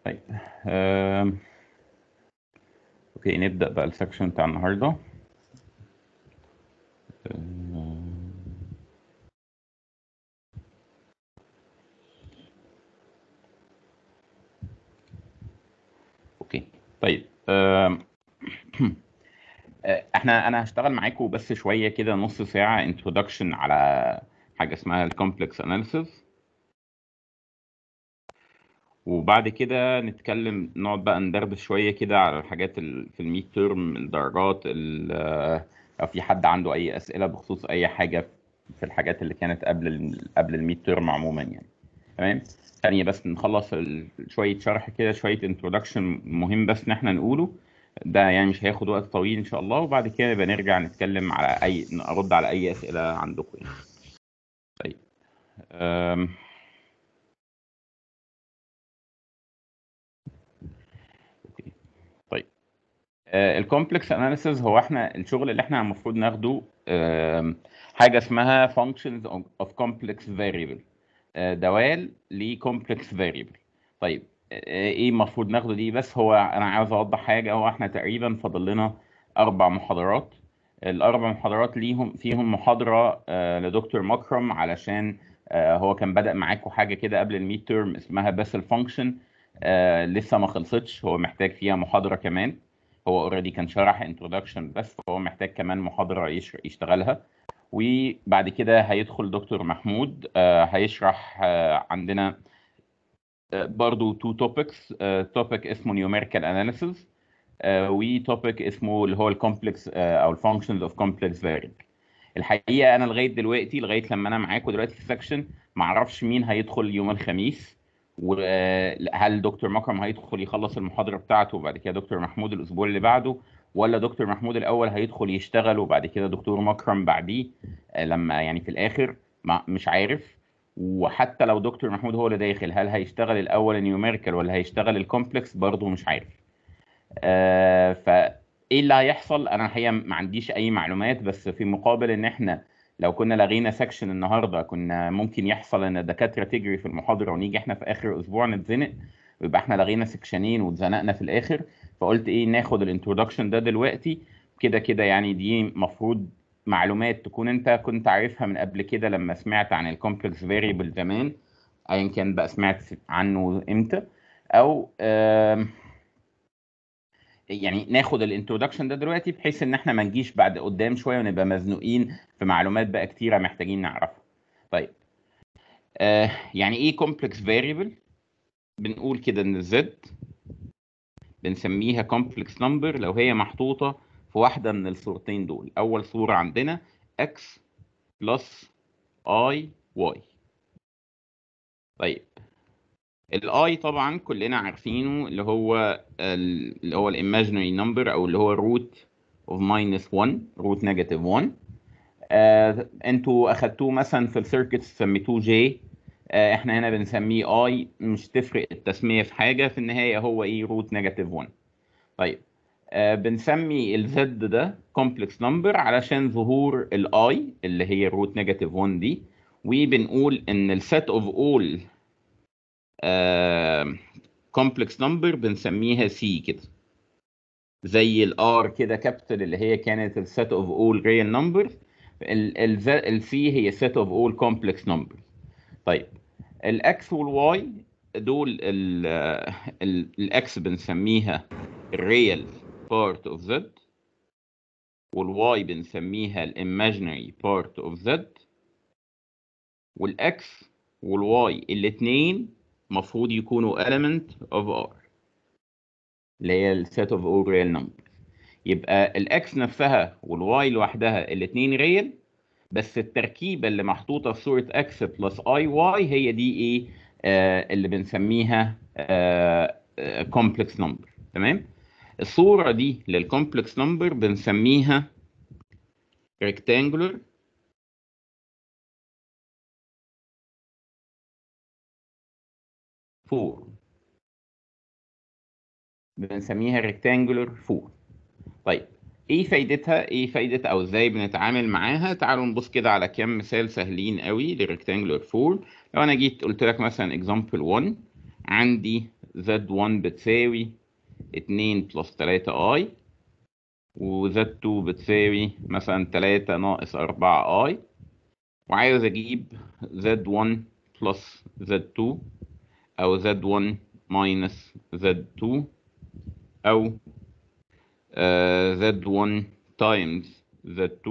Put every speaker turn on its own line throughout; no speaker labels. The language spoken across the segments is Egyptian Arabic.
طيب آم، اوكي نبدأ بقى السكشن بتاع النهارده آم، اوكي طيب آم، آه، احنا انا هشتغل معاكم بس شويه كده نص ساعه introduction على حاجه اسمها الكومبلكس اناليسيس وبعد كده نتكلم نقعد بقى ندردش شويه كده على الحاجات ال- في الميد تيرم الدرجات ال- آه، لو في حد عنده اي اسئله بخصوص اي حاجه في الحاجات اللي كانت قبل ال- قبل الميد تيرم عموما يعني تمام ثانيه بس نخلص ال- شويه شرح كده شويه انترودكشن مهم بس ان احنا نقوله ده يعني مش هياخد وقت طويل ان شاء الله وبعد كده يبقى نرجع نتكلم على اي ارد على اي اسئله عندكم يعني طيب أم... أوكي. طيب الكومبلكس اناليسيز هو احنا الشغل اللي احنا المفروض ناخده آم، حاجه اسمها functions of of complex variable آه، دوال لكومبلكس variable طيب آه، ايه المفروض ناخده دي بس هو انا عاوز اوضح حاجه هو احنا تقريبا فاضل لنا اربع محاضرات الاربع محاضرات ليهم فيهم محاضره آه، لدكتور مكرم علشان آه، هو كان بدأ معاكم حاجه كده قبل الميد تيرم اسمها بس الفانكشن لسه ما خلصتش هو محتاج فيها محاضره كمان هو اوريدي كان شرح انترودكشن بس فهو محتاج كمان محاضره يش- يشتغلها وبعد كده هيدخل دكتور محمود آه، هيشرح آه، عندنا آه، برضو تو توبكس توبيك اسمه نيوميريكال اناليسيز وتوبيك اسمه اللي هو الكومبلكس او الفانكشنز اوف كومبلكس فاريبل الحقيقه انا لغايه دلوقتي لغايه لما انا معاكم دلوقتي في السكشن ما اعرفش مين هيدخل يوم الخميس وهل دكتور مكرم هيدخل يخلص المحاضره بتاعته وبعد كده دكتور محمود الاسبوع اللي بعده ولا دكتور محمود الاول هيدخل يشتغل وبعد كده دكتور مكرم بعديه آه، لما يعني في الاخر ما مش عارف وحتى لو دكتور محمود هو اللي داخل هل هيشتغل الاول النيوميريكال ولا هيشتغل الكومبلكس برضه مش عارف آه، فايه اللي هيحصل انا الحقيقه ما عنديش اي معلومات بس في مقابل ان احنا لو كنا لغينا سكشن النهارده كنا ممكن يحصل ان الدكاتره تجري في المحاضره ونيجي احنا في اخر اسبوع نتزنق ويبقى احنا لغينا سكشنين واتزنقنا في الاخر فقلت ايه ناخد الانترودكشن ده دلوقتي كده كده يعني دي مفروض معلومات تكون انت كنت عارفها من قبل كده لما سمعت عن الكومبلكس فاريبل زمان ايا كان بقى سمعت عنه امتى او آم، يعني ناخد الانترودكشن ده دلوقتي بحيث ان احنا ما نجيش بعد قدام شويه ونبقى مزنوقين في معلومات بقى كتيره محتاجين نعرفها. طيب آه يعني ايه كومبلكس فاريبل؟ بنقول كده ان الزد بنسميها كومبلكس نمبر لو هي محطوطه في واحده من الصورتين دول، اول صوره عندنا x بلس i y. طيب الاي طبعا كلنا عارفينه اللي هو ال- اللي هو الايماجينري نمبر او اللي هو روت اوف ماينس 1 روت نيجاتيف 1 آه انتوا اخدتوه مثلا في السيركتس سميتوه جي آه احنا هنا بنسميه اي مش تفرق التسميه في حاجه في النهايه هو ايه روت نيجاتيف 1 طيب آه بنسمي الزد ده كومبلكس نمبر علشان ظهور الاي اللي هي روت نيجاتيف 1 دي وبنقول ان السيت اوف اول كومبلكس نمبر بنسميها سي كده زي الار كده كابيتال اللي هي كانت السيت اوف اول ريال نمبرز السي هي سيت اوف اول كومبلكس نمبرز طيب الاكس والواي دول الاكس بنسميها الريال بارت اوف زد والواي بنسميها الايماجينري بارت اوف زد والاكس والواي الاثنين المفروض يكونوا element of R اللي هي السيت اوف all real numbers يبقى الاكس نفسها والواي لوحدها الاثنين ريال بس التركيبه اللي محطوطه في صوره اكس بلس اي واي هي دي ايه آه اللي بنسميها كومبلكس نمبر تمام الصوره دي للكومبلكس نمبر بنسميها rectangular form بنسميها rectangular form طيب ايه فايدتها ايه فايدة او ازاي بنتعامل معاها تعالوا نبص كده على كام مثال سهلين قوي للريكتانجولار فورم لو انا جيت قلت لك مثلا example 1 عندي Z1 بتساوي 2 بلس 3 i و Z2 بتساوي مثلا 3 ناقص 4 i وعايز اجيب Z1 بلس Z2 او Z1 minus Z2 او uh, Z1 times Z2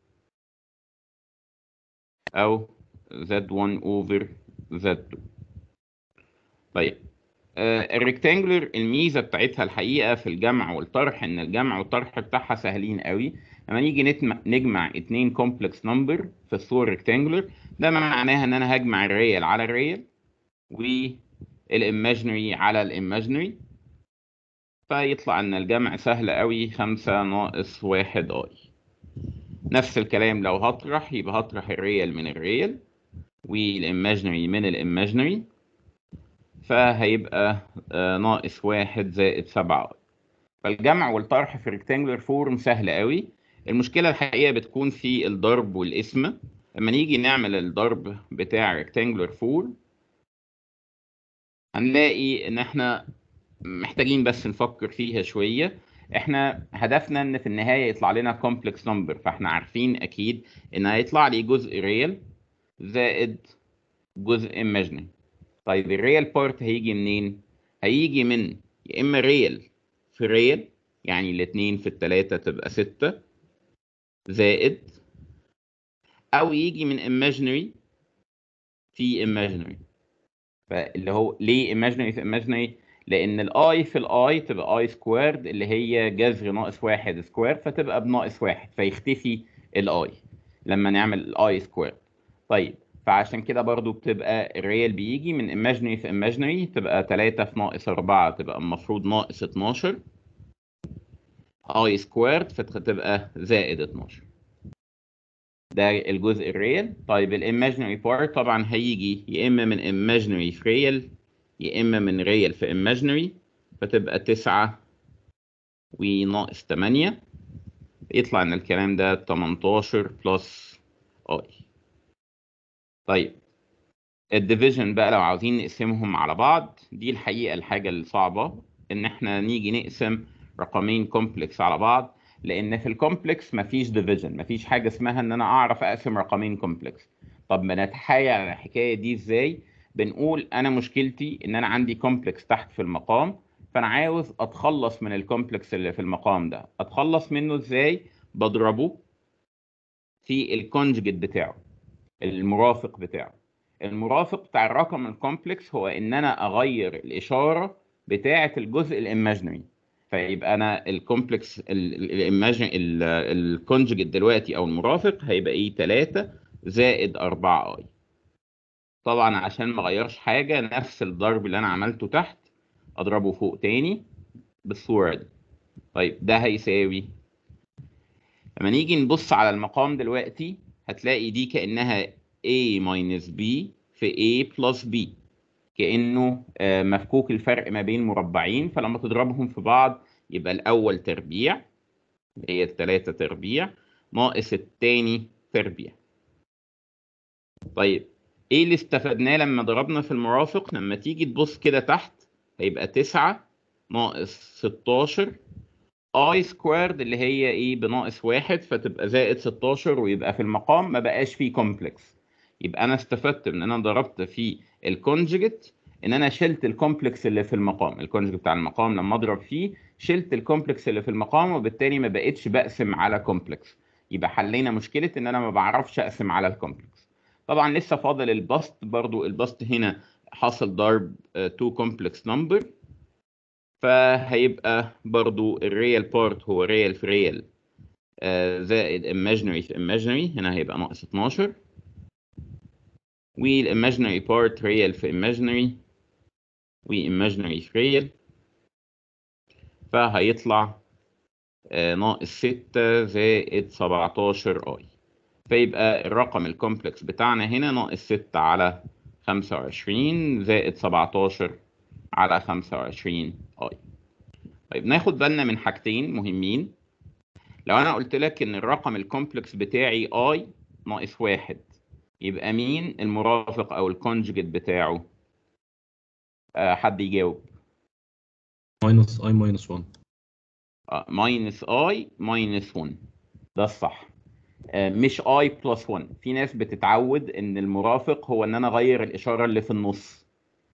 او Z1 over Z2 طيب آه الريكتانجلر الميزه بتاعتها الحقيقه في الجمع والطرح ان الجمع والطرح بتاعها سهلين قوي لما نيجي نتم- نجمع اتنين كومبلكس نمبر في الصور ريكتانجلر ده معناها ان انا هجمع الريال على الريال والايماجينري على الايماجينري فيطلع ان الجمع سهل قوي خمسة ناقص واحد اي نفس الكلام لو هطرح يبقى هطرح الريال من الريال والايماجينري من الايماجينري فهيبقى آه، ناقص واحد زائد سبعة فالجمع والطرح في ريكتانجلر فورم سهل قوي المشكلة الحقيقة بتكون في الضرب والقسمة لما نيجي نعمل الضرب بتاع ريكتانجلر فورم هنلاقي ان احنا محتاجين بس نفكر فيها شوية احنا هدفنا ان في النهاية يطلع لنا كومبلكس نمبر فاحنا عارفين اكيد ان هيطلع لي جزء ريال زائد جزء imaginary طيب الريال بارت هيجي منين؟ هيجي من يا اما ريال في ريال يعني الاتنين في التلاتة تبقى ستة زائد او يجي من imaginary في imaginary فاللي هو ليه imaginary في imaginary لان الاي في الاي تبقى اي سكويرد اللي هي جذر ناقص واحد سكوير فتبقى بناقص واحد فيختفي الاي لما نعمل الاي سكويرد طيب فعشان كده برضو بتبقى الريال بيجي من imaginary في imaginary تبقى 3 في ناقص 4 تبقى المفروض ناقص 12 اي سكويرد فتبقى زائد 12 ده الجزء الريال طيب الايماجينري بارت طبعا هيجي يا اما من imaginary في ريال يا اما من ريال في imaginary فتبقى 9 وناقص 8 يطلع ان الكلام ده 18 بلس اي طيب الديفيجن بقى لو عاوزين نقسمهم على بعض دي الحقيقة الحاجة الصعبة ان احنا نيجي نقسم رقمين كومبلكس على بعض لان في الكومبلكس مفيش ديفيجن مفيش حاجة اسمها ان انا اعرف اقسم رقمين كومبلكس طب ما نتحايل على الحكاية دي ازاي بنقول انا مشكلتي ان انا عندي كومبلكس تحت في المقام فانا عاوز اتخلص من الكومبلكس اللي في المقام ده اتخلص منه ازاي بضربه في الكونججيت بتاعه المرافق بتاعه المرافق بتاع الرقم الكومبلكس هو ان انا اغير الاشاره بتاعه الجزء الايماجينري فيبقى انا الكومبلكس الايماجين الكونججيت دلوقتي او المرافق هيبقى ايه 3 زائد 4 اي طبعا عشان ما اغيرش حاجه نفس الضرب اللي انا عملته تحت اضربه فوق تاني بالصوره دي طيب ده هيساوي لما نيجي نبص على المقام دلوقتي هتلاقي دي كأنها A minus B في A plus B كأنه آه، مفكوك الفرق ما بين مربعين فلما تضربهم في بعض يبقى الأول تربيع اللي هي التلاتة تربيع ناقص التاني تربيع طيب ايه اللي استفدناه لما ضربنا في المرافق لما تيجي تبص كده تحت هيبقى تسعة ناقص ستاشر اي سكويرد اللي هي ايه بناقص واحد فتبقى زائد 16 ويبقى في المقام ما بقاش فيه كومبلكس يبقى انا استفدت من ان انا ضربت في الكونججيت ان انا شلت الكومبلكس اللي في المقام الكونججيت بتاع المقام لما اضرب فيه شلت الكومبلكس اللي في المقام وبالتالي ما بقتش بقسم على كومبلكس يبقى حلينا مشكله ان انا ما بعرفش اقسم على الكومبلكس طبعا لسه فاضل البسط برضو البسط هنا حاصل ضرب 2 كومبلكس نمبر فهيبقى برضو الريال بارت هو ريال في ريال زائد imaginary في imaginary هنا هيبقى ناقص 12 والايماجينري بارت ريال في imaginary وايماجينري في ريال فهيطلع آه، ناقص 6 زائد 17 اي فيبقى الرقم الكومبلكس بتاعنا هنا ناقص 6 على 25 زائد 17 على 25 اي طيب ناخد بالنا من حاجتين مهمين لو انا قلت لك ان الرقم الكومبلكس بتاعي اي ناقص واحد يبقى مين المرافق او الكونججيت بتاعه آه حد يجاوب
ماينس اي ماينس 1
ماينس اي ماينس 1 ده الصح آه، مش اي بلس 1 في ناس بتتعود ان المرافق هو ان انا اغير الاشاره اللي في النص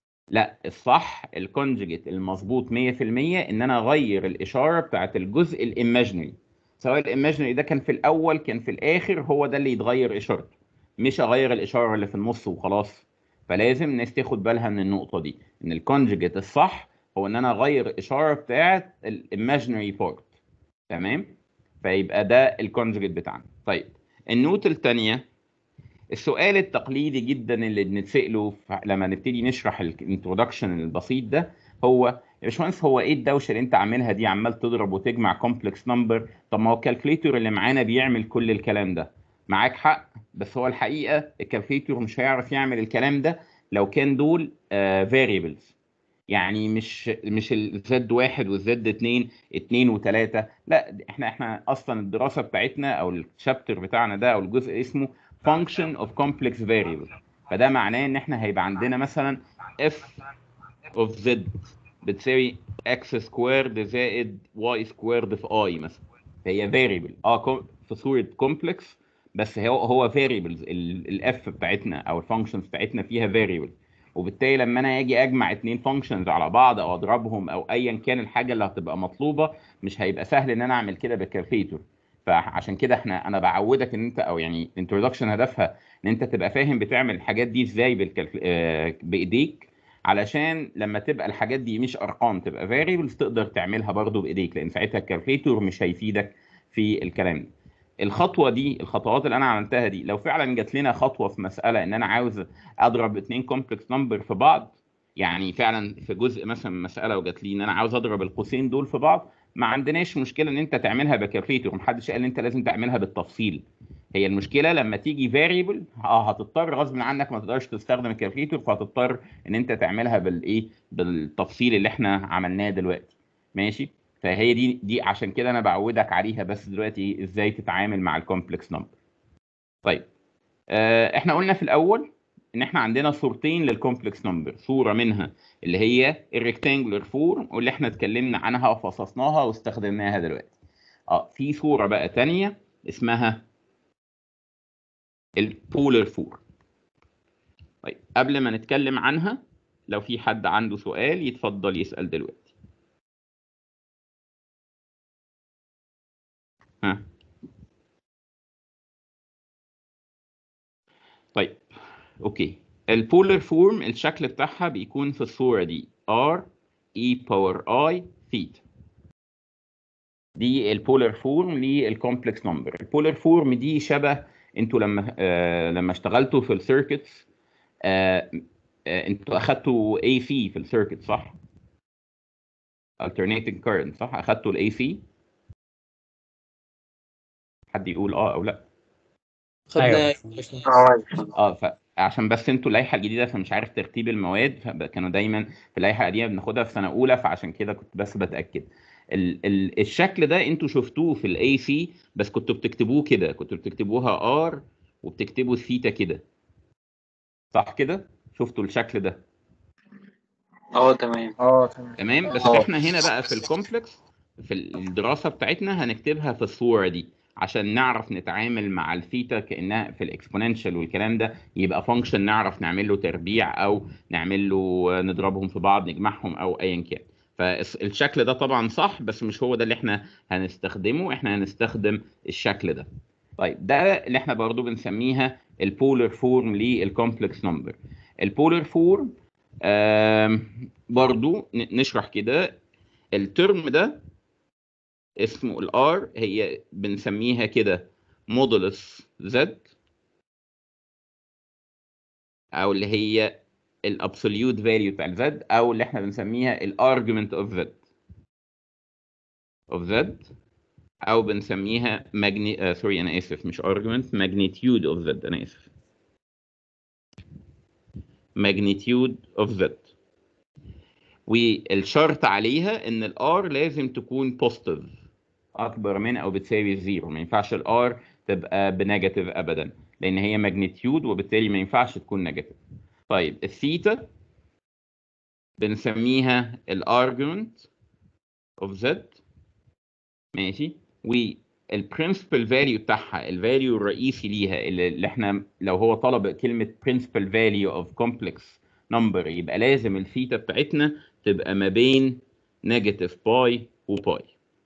لا الصح الكونجيجيت المظبوط 100% ان انا اغير الاشاره بتاعت الجزء الايماجينري سواء الايماجينري ده كان في الاول كان في الاخر هو ده اللي يتغير اشارته مش اغير الاشاره اللي في النص وخلاص فلازم الناس تاخد بالها من النقطه دي ان الكونجيجيت الصح هو ان انا اغير الاشاره بتاعت الايماجينري بارت تمام فيبقى ده الكونجيجيت بتاعنا طيب النوت الثانيه السؤال التقليدي جدا اللي بنتساله لما نبتدي نشرح الانترودكشن البسيط ده هو يا باشمهندس هو ايه الدوشه اللي انت عاملها دي عمال تضرب وتجمع كومبلكس نمبر طب ما هو الكالكليتور اللي معانا بيعمل كل الكلام ده معاك حق بس هو الحقيقه الكالكليتور مش هيعرف يعمل الكلام ده لو كان دول فاريبلز يعني مش مش الزد واحد والزد اتنين اتنين وتلاته لا احنا احنا اصلا الدراسه بتاعتنا او الشابتر بتاعنا ده او الجزء اسمه function of complex variable فده معناه ان احنا هيبقى عندنا مثلا f of z بتساوي x سكويرد زائد y سكويرد في i مثلا فهي variable اه في صوره complex بس هو هو variables الاف بتاعتنا او الفانكشنز بتاعتنا فيها variable وبالتالي لما انا اجي اجمع اتنين فانكشنز على بعض او اضربهم او ايا كان الحاجه اللي هتبقى مطلوبه مش هيبقى سهل ان انا اعمل كده بالكالكليتور فعشان كده احنا انا بعودك ان انت او يعني الانترودكشن هدفها ان انت تبقى فاهم بتعمل الحاجات دي ازاي بالكالك... آه بايديك علشان لما تبقى الحاجات دي مش ارقام تبقى فاريبلز تقدر تعملها برضو بايديك لان ساعتها الكالكليتور مش هيفيدك في الكلام ده الخطوه دي الخطوات اللي انا عملتها دي لو فعلا جات لنا خطوه في مساله ان انا عاوز اضرب اثنين كومبلكس نمبر في بعض يعني فعلا في جزء مثلا من مساله وجات لي ان انا عاوز اضرب القوسين دول في بعض ما عندناش مشكله ان انت تعملها بكالكليتور محدش قال ان انت لازم تعملها بالتفصيل هي المشكله لما تيجي فاريبل اه هتضطر غصب عنك ما تقدرش تستخدم الكالكليتور فهتضطر ان انت تعملها بالايه بالتفصيل اللي احنا عملناه دلوقتي ماشي فهي دي دي عشان كده انا بعودك عليها بس دلوقتي ازاي تتعامل مع الكومبلكس نمبر طيب آه احنا قلنا في الاول ان احنا عندنا صورتين للكومبلكس نمبر صوره منها اللي هي الريكتانجولار فورم واللي احنا اتكلمنا عنها وفصصناها واستخدمناها دلوقتي اه في صوره بقى تانية اسمها البولر فورم طيب قبل ما نتكلم عنها لو في حد عنده سؤال يتفضل يسال دلوقتي ها طيب اوكي البولر فورم الشكل بتاعها بيكون في الصورة دي R E power I theta دي البولر فورم للكومبلكس نمبر البولر فورم دي شبه انتوا لما آه لما اشتغلتوا في السيركتس آه آه انتوا اخدتوا AC في السيركت صح؟ alternating current صح؟ اخدتوا الاي سي حد يقول اه او لا
خدنا
اه فعشان بس انتوا اللائحه الجديده فمش عارف ترتيب المواد فكانوا دايما في اللائحه القديمه بناخدها في سنه اولى فعشان كده كنت بس بتاكد ال ال الشكل ده انتوا شفتوه في الاي سي بس كنتوا بتكتبوه كده كنتوا بتكتبوها ار وبتكتبوا الثيتا كده صح كده شفتوا الشكل ده
اه تمام
اه تمام
تمام بس
اه.
احنا هنا بقى في الكومبلكس في الدراسه بتاعتنا هنكتبها في الصوره دي عشان نعرف نتعامل مع الثيتا كانها في الاكسبوننشال والكلام ده يبقى فانكشن نعرف نعمل له تربيع او نعمل له نضربهم في بعض نجمعهم او ايا كان فالشكل ده طبعا صح بس مش هو ده اللي احنا هنستخدمه احنا هنستخدم الشكل ده طيب ده اللي احنا برضو بنسميها البولر فورم للكومبلكس نمبر البولر فورم برضو ن- نشرح كده الترم ده اسمه الار هي بنسميها كده مودولس زد او اللي هي الابسوليوت فاليو بتاع الزد او اللي احنا بنسميها الارجيومنت اوف زد اوف زد او بنسميها ماجني آه سوري انا اسف مش argument magnitude of z انا اسف magnitude of z والشرط عليها ان الار لازم تكون بوزيتيف اكبر من او بتساوي الزيرو ما ينفعش الار تبقى بنيجاتيف ابدا لان هي ماجنتيود وبالتالي ما ينفعش تكون نيجاتيف طيب الثيتا بنسميها الارجيومنت اوف زد ماشي والبرنسبل فاليو بتاعها الفاليو الرئيسي ليها اللي اللي احنا لو هو طلب كلمه برنسبل فاليو اوف كومبلكس نمبر يبقى لازم الثيتا بتاعتنا تبقى ما بين نيجاتيف باي وباي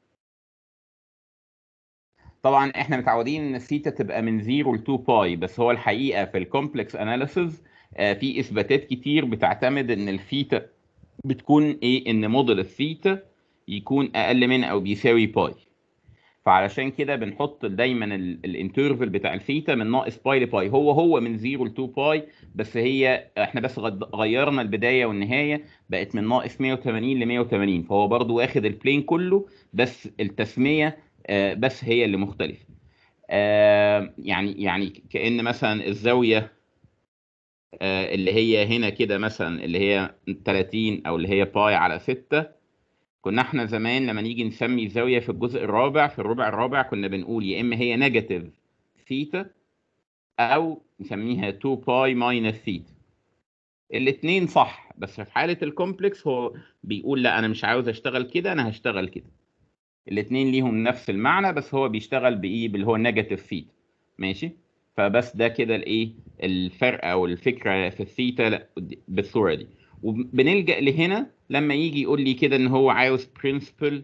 طبعا احنا متعودين ان الثيتا تبقى من 0 ل 2 باي بس هو الحقيقه في الكومبلكس اناليسيز في اثباتات كتير بتعتمد ان الثيتا بتكون ايه ان موديل الثيتا يكون اقل من او بيساوي باي فعلشان كده بنحط دايما الانترفل بتاع الثيتا من ناقص باي لباي هو هو من 0 ل 2 باي بس هي احنا بس غد- غيرنا البدايه والنهايه بقت من ناقص 180 ل 180 فهو برضو واخد البلين كله بس التسميه آه، بس هي اللي مختلفه آه، يعني يعني كأن مثلا الزاويه آه، اللي هي هنا كده مثلا اللي هي 30 او اللي هي باي على 6 كنا احنا زمان لما نيجي نسمي زاويه في الجزء الرابع في الربع الرابع كنا بنقول يا اما هي نيجاتيف ثيتا او نسميها 2 باي ماينس ثيتا الاثنين صح بس في حاله الكومبلكس هو بيقول لا انا مش عاوز اشتغل كده انا هشتغل كده الاثنين ليهم نفس المعنى بس هو بيشتغل بايه باللي هو نيجاتيف ثيتا ماشي فبس ده كده الايه الفرق او الفكره في الثيتا لا، بالصوره دي وبنلجا لهنا لما يجي يقول لي كده ان هو عاوز principal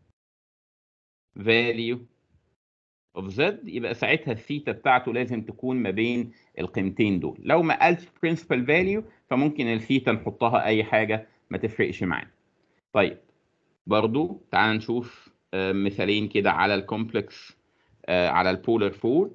value of z يبقى ساعتها الثيتا بتاعته لازم تكون ما بين القيمتين دول لو ما قالش principal value فممكن الثيتا نحطها اي حاجه ما تفرقش معانا طيب برضو تعال نشوف آه، مثالين كده على الكومبلكس على البولر فور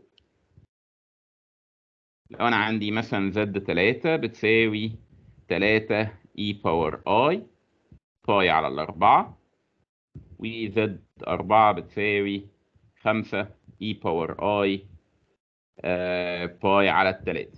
لو انا عندي مثلا زد 3 بتساوي 3 اي باور اي باي على الأربعة وزد أربعة بتساوي خمسة اي باور اي باي على التلاتة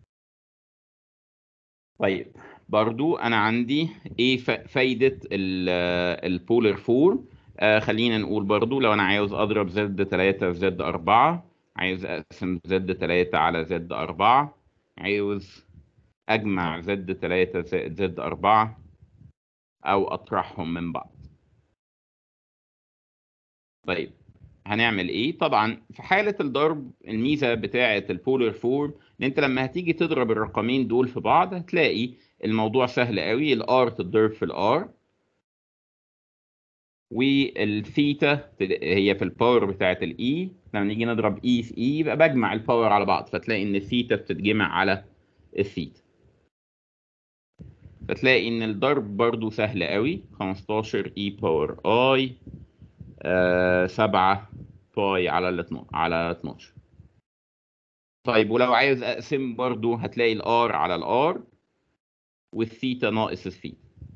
طيب برضو أنا عندي إيه ف- فايدة البولر فور خلينا نقول برضو لو أنا عاوز أضرب زد تلاتة في زد أربعة عايز أقسم زد تلاتة على زد أربعة عاوز أجمع زد تلاتة زائد زد أربعة أو أطرحهم من بعض طيب هنعمل ايه طبعا في حاله الضرب الميزه بتاعه البولر فورم ان انت لما هتيجي تضرب الرقمين دول في بعض هتلاقي الموضوع سهل قوي الار تتضرب في الار والثيتا تد- هي في الباور بتاعه الاي لما نيجي نضرب اي في اي يبقى بجمع الباور على بعض فتلاقي ان الثيتا بتتجمع على الثيتا فتلاقي ان الضرب برضو سهل قوي 15 اي باور اي آه، 7 باي على ال 12 على 12 طيب ولو عايز اقسم برضو هتلاقي الار على الار والثيتا ناقص الثيتا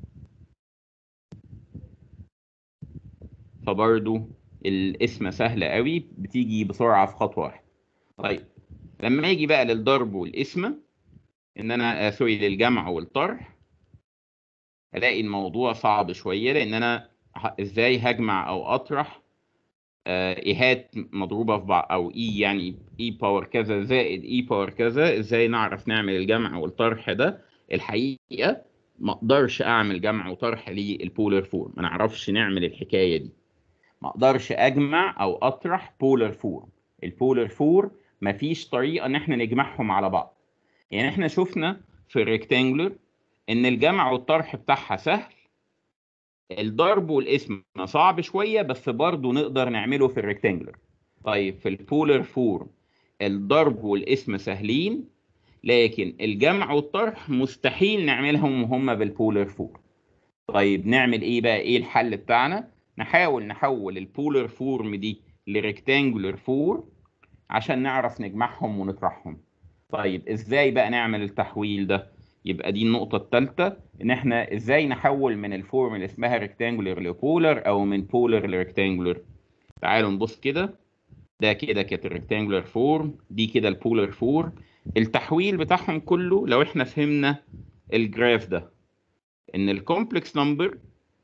فبرضو القسمة سهلة قوي بتيجي بسرعة في خطوة واحدة طيب لما يجي بقى للضرب والقسمة ان انا آه، سوري للجمع والطرح الاقي الموضوع صعب شوية لان انا ه- ازاي هجمع او اطرح آه، ايهات مضروبه في بعض او اي يعني اي باور كذا زائد اي باور كذا ازاي نعرف نعمل الجمع والطرح ده الحقيقه ما اقدرش اعمل جمع وطرح للبولر فورم ما نعرفش نعمل الحكايه دي ما اقدرش اجمع او اطرح بولر فورم البولر فور مفيش طريقه ان احنا نجمعهم على بعض يعني احنا شفنا في الريكتانجلر ان الجمع والطرح بتاعها سهل الضرب والقسم صعب شويه بس برضه نقدر نعمله في الريكتانجلر طيب في البولر فورم الضرب والقسم سهلين لكن الجمع والطرح مستحيل نعملهم وهم بالبولر فورم طيب نعمل ايه بقى ايه الحل بتاعنا نحاول نحول البولر فورم دي لريكتانجلر فورم عشان نعرف نجمعهم ونطرحهم طيب ازاي بقى نعمل التحويل ده يبقى دي النقطة الثالثة إن إحنا إزاي نحول من الفورم اللي اسمها ريكتانجولر لبولر أو من بولر لريكتانجولر. تعالوا نبص كده ده كده كانت الريكتانجولر فورم دي كده البولر فورم التحويل بتاعهم كله لو إحنا فهمنا الجراف ده إن الكومبلكس نمبر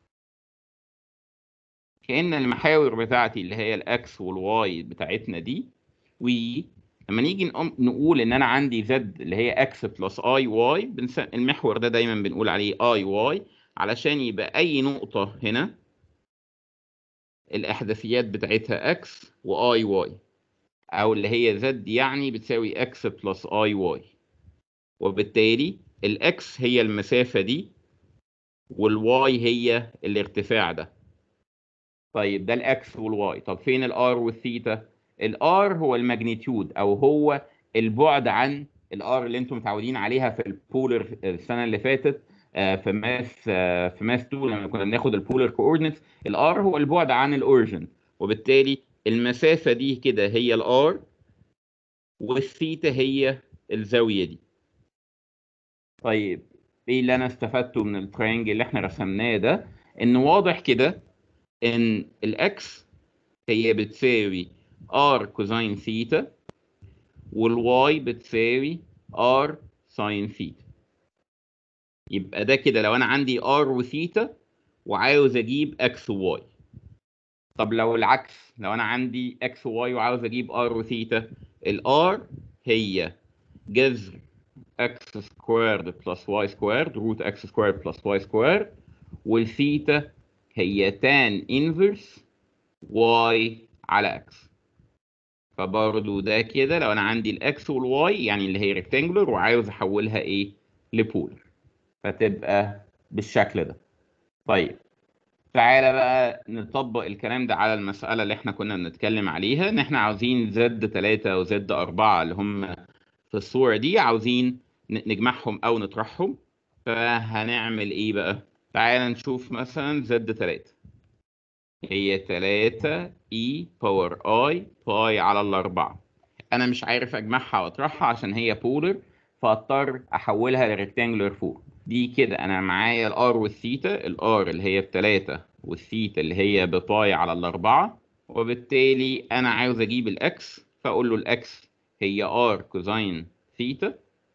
كأن المحاور بتاعتي اللي هي الأكس والواي بتاعتنا دي و لما نيجي نقوم نقول ان انا عندي زد اللي هي اكس بلس اي واي المحور ده دايما بنقول عليه اي واي علشان يبقى اي نقطة هنا الاحداثيات بتاعتها x واي واي او اللي هي z يعني بتساوي x بلس اي واي وبالتالي الاكس هي المسافة دي والواي هي الارتفاع ده طيب ده الاكس والواي طب فين الار والثيتا الار هو الماجنتيود او هو البعد عن الار اللي انتم متعودين عليها في البولر السنه اللي فاتت آه، في ماس آه، في ماس 2 لما كنا بناخد البولر كوردينتس الار هو البعد عن الاوريجن وبالتالي المسافه دي كده هي الار والثيتا هي الزاويه دي طيب ايه اللي انا استفدته من الترينجل اللي احنا رسمناه ده ان واضح كده ان الاكس هي بتساوي ار كوزين ثيتا والواي بتساوي ار ساين ثيتا يبقى ده كده لو انا عندي ار وثيتا وعاوز اجيب اكس وواي طب لو العكس لو انا عندي اكس وواي وعاوز اجيب ار وثيتا الار هي جذر x سكويرد بلس y سكويرد روت x سكويرد بلس y سكويرد والثيتا هي tan انفرس y على x فبرضو ده كده لو انا عندي الاكس والواي يعني اللي هي ريكتانجولر وعاوز احولها ايه لبولر فتبقى بالشكل ده طيب تعالى بقى نطبق الكلام ده على المسألة اللي احنا كنا بنتكلم عليها ان احنا عاوزين زد 3 وزد 4 اللي هم في الصورة دي عاوزين ن- نجمعهم او نطرحهم فهنعمل ايه بقى تعالى نشوف مثلا زد 3 هي 3 اي باور اي باي على الاربعة انا مش عارف اجمعها واطرحها عشان هي بولر فاضطر احولها لريكتانجلر فورم دي كده انا معايا الار والثيتا الار اللي هي بتلاتة والثيتا اللي هي بباي على الاربعة وبالتالي انا عاوز اجيب الاكس فاقول له الاكس هي ار كوزين ثيتا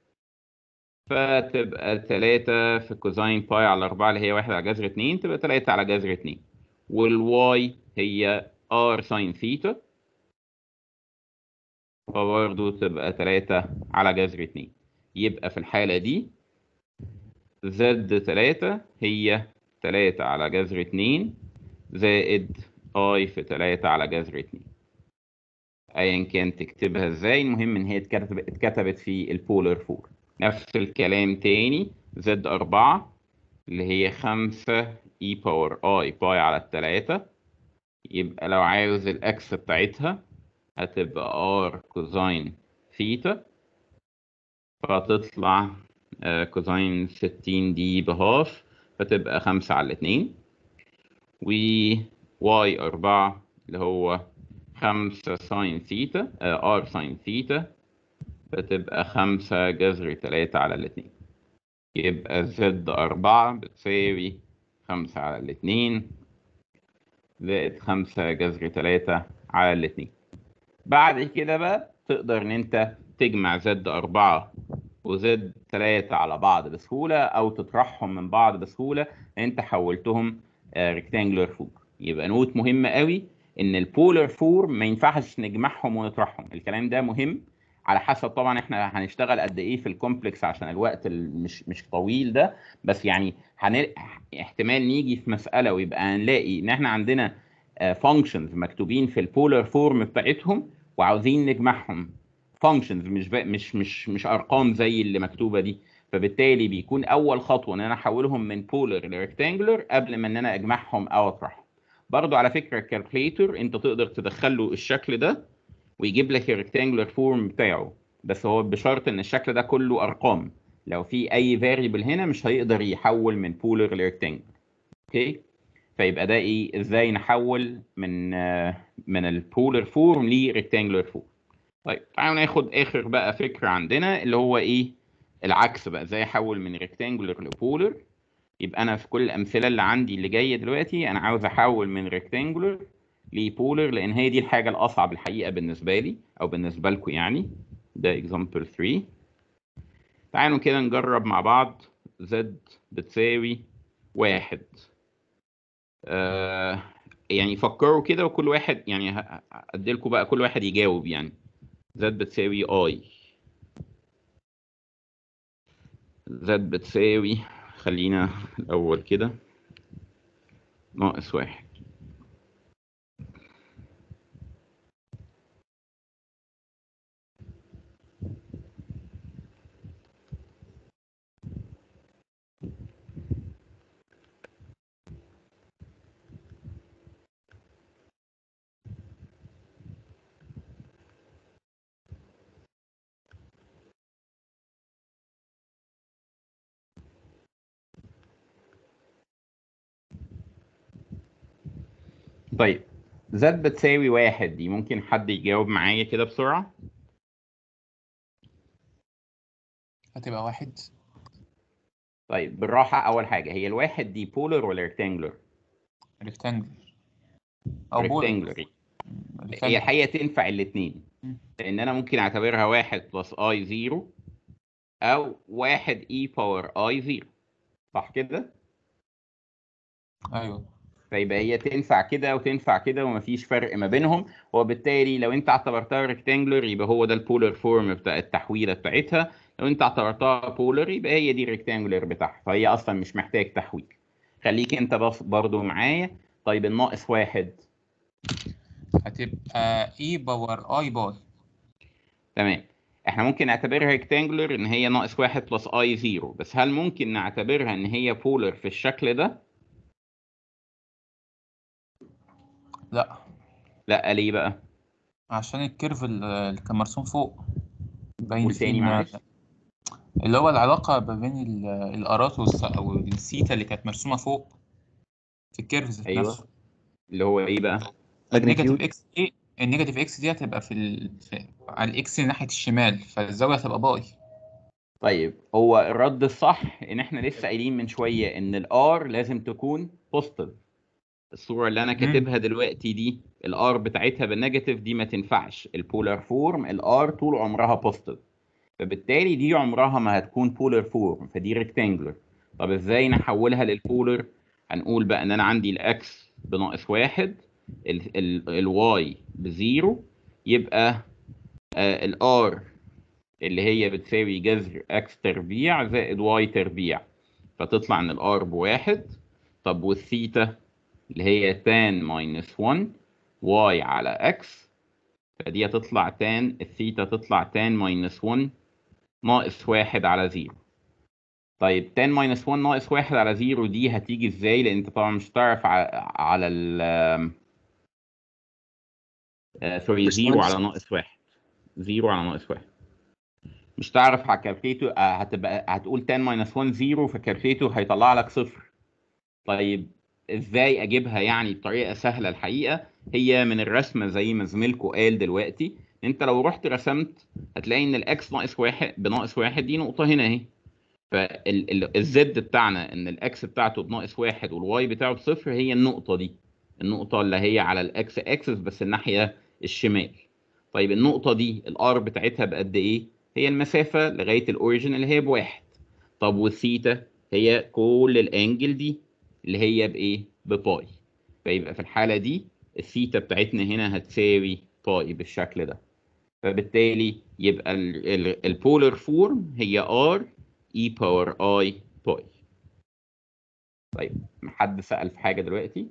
فتبقى تلاتة في كوزين باي على الأربعة اللي هي واحد على جذر اتنين تبقى تلاتة على جذر اتنين والواي هي ار ساين ثيتا فبرضه تبقى تلاتة على جذر اتنين يبقى في الحالة دي زد تلاتة هي تلاتة على جذر اتنين زائد اي في تلاتة على جذر اتنين ايا كان تكتبها ازاي المهم ان هي اتكتب- اتكتبت في البولر فور نفس الكلام تاني زد أربعة اللي هي خمسة اي باور اي باي على التلاتة يبقى لو عاوز الاكس بتاعتها هتبقى ار كوزين ثيتا فتطلع آه، كوزين ستين دي بهاف فتبقى خمسة على الاتنين و واي أربعة اللي هو خمسة ساين ثيتا ار ساين ثيتا فتبقى خمسة جذر تلاتة على الاتنين يبقى زد أربعة بتساوي خمسة على الاتنين زائد خمسة جذر تلاتة على الاتنين بعد كده بقى تقدر إن أنت تجمع زد أربعة وزد تلاتة على بعض بسهولة أو تطرحهم من بعض بسهولة أنت حولتهم ريكتانجلر فور يبقى نوت مهمة قوي إن البولر فور ما ينفعش نجمعهم ونطرحهم الكلام ده مهم على حسب طبعا احنا هنشتغل قد ايه في الكومبلكس عشان الوقت ال- مش مش طويل ده بس يعني هن... احتمال نيجي في مسألة ويبقى هنلاقي ان احنا عندنا فانكشنز مكتوبين في البولر فورم بتاعتهم وعاوزين نجمعهم فانكشنز مش بق... مش مش مش ارقام زي اللي مكتوبة دي فبالتالي بيكون اول خطوة ان انا احولهم من بولر لريكتانجلر قبل ما ان انا اجمعهم او اطرحهم برضو على فكرة الكالكوليتور انت تقدر تدخل له الشكل ده ويجيب لك الريكتانجلر فورم بتاعه بس هو بشرط ان الشكل ده كله ارقام لو في اي فاريبل هنا مش هيقدر يحول من بولر لريكتانجلر اوكي فيبقى ده ايه ازاي نحول من آه، من البولر فورم لريكتانجلر فورم طيب تعالوا ناخد اخر بقى فكره عندنا اللي هو ايه العكس بقى ازاي احول من ريكتانجلر لبولر يبقى انا في كل الامثله اللي عندي اللي جايه دلوقتي انا عاوز احول من ريكتانجلر لبولر لان هي دي الحاجه الاصعب الحقيقه بالنسبه لي او بالنسبه لكم يعني ده example 3 تعالوا كده نجرب مع بعض z بتساوي واحد آه يعني فكروا كده وكل واحد يعني ه- اديلكوا بقى كل واحد يجاوب يعني z بتساوي i z بتساوي خلينا الاول كده ناقص واحد طيب زد بتساوي واحد دي ممكن حد يجاوب معايا كده بسرعة
هتبقى واحد
طيب بالراحة أول حاجة هي الواحد دي بولر ولا ريكتانجلر؟
ريكتانجل او بول
ريكتانجلر هي
ريكتانجل
الحقيقة تنفع الاتنين
مم.
لأن أنا ممكن أعتبرها واحد بلس أي زيرو أو واحد إي باور أي زيرو صح كده؟
ايوه
فيبقى هي تنفع كده وتنفع كده ومفيش فرق ما بينهم وبالتالي لو انت اعتبرتها ريكتانجلر يبقى هو ده البولر فورم بتاع التحويله بتاعتها لو انت اعتبرتها بولر يبقى هي دي الريكتانجلر بتاعها فهي اصلا مش محتاج تحويل خليك انت بس برضو معايا طيب الناقص واحد
هتبقى اي باور اي باي
تمام احنا ممكن نعتبرها ريكتانجلر ان هي ناقص واحد بلس اي زيرو بس هل ممكن نعتبرها ان هي بولر في الشكل ده؟
لا
لا ليه بقى؟
عشان الكيرف ال- اللي كان مرسوم فوق باين
قول
فيه
تاني
إن-
معلش.
اللي هو العلاقة ما بين ال- الارات والس- او السيتا اللي كانت مرسومة فوق في الكيرف ذات
أيوه.
نفسه
اللي هو ايه بقى؟
النيجاتيف اكس دي النيجاتيف اكس دي هتبقى في, ال... في على الاكس ناحية الشمال فالزاوية هتبقى باي
طيب هو الرد الصح ان احنا لسه قايلين من شويه ان الار لازم تكون بوزيتيف الصوره اللي انا
مم.
كاتبها دلوقتي دي الار بتاعتها بالنيجاتيف دي ما تنفعش البولار فورم الار طول عمرها بوزيتيف فبالتالي دي عمرها ما هتكون بولار فورم فدي ريكتانجلر طب ازاي نحولها للبولر هنقول بقى ان انا عندي الاكس بناقص واحد الواي بزيرو يبقى الار اللي هي بتساوي جذر اكس تربيع زائد واي تربيع فتطلع ان الار بواحد طب والثيتا اللي هي تان ماينس 1 واي على اكس فدي هتطلع تان الثيتا تطلع تان ماينس 1 ناقص واحد على زيرو طيب تان ماينس 1 ناقص واحد على زيرو دي هتيجي ازاي لان انت طبعا مش هتعرف ع- على ال آه، سوري زيرو
باشمهندس.
على ناقص واحد زيرو على ناقص واحد مش تعرف على الكالكليتور آه، هتبقى هتقول 10 ماينس 1 زيرو فالكالكليتور هيطلع لك صفر طيب ازاي اجيبها يعني بطريقه سهله الحقيقه هي من الرسمه زي ما زميلكو قال دلوقتي انت لو رحت رسمت هتلاقي ان الاكس ناقص واحد بناقص واحد دي نقطه هنا اهي فالزد بتاعنا ان الاكس بتاعته بناقص واحد والواي بتاعه بصفر هي النقطه دي النقطه اللي هي على الاكس اكسس بس الناحيه الشمال طيب النقطه دي الار بتاعتها بقد ايه هي المسافه لغايه الاوريجن اللي هي بواحد طب والثيتا هي كل الانجل دي اللي هي بايه بباي فيبقى في الحاله دي الثيتا بتاعتنا هنا هتساوي باي بالشكل ده فبالتالي يبقى البولر فورم هي ار اي باور اي باي طيب حد سأل في حاجة دلوقتي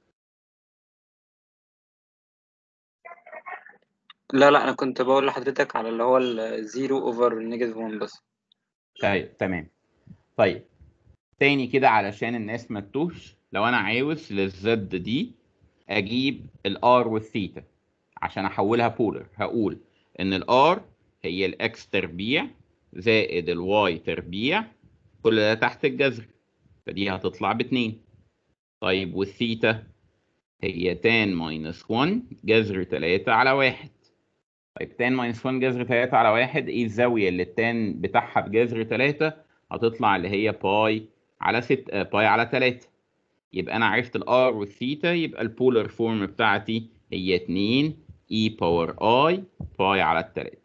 لا لا انا كنت بقول لحضرتك على اللي هو الزيرو اوفر نيجاتيف 1 بس
طيب تمام طيب تاني كده علشان الناس ما تتوهش لو انا عاوز للزد دي اجيب الار والثيتا عشان احولها بولر هقول ان الار هي الاكس تربيع زائد الواي تربيع كل ده تحت الجذر فدي هتطلع باتنين طيب والثيتا هي تان ماينس 1 جذر 3 على واحد طيب تان ماينس 1 جذر 3 على واحد ايه الزاوية اللي التان بتاعها بجذر 3 هتطلع اللي هي باي على 6 باي على 3 يبقى انا عرفت الار والثيتا يبقى البولر فورم بتاعتي هي 2 اي باور اي باي على 3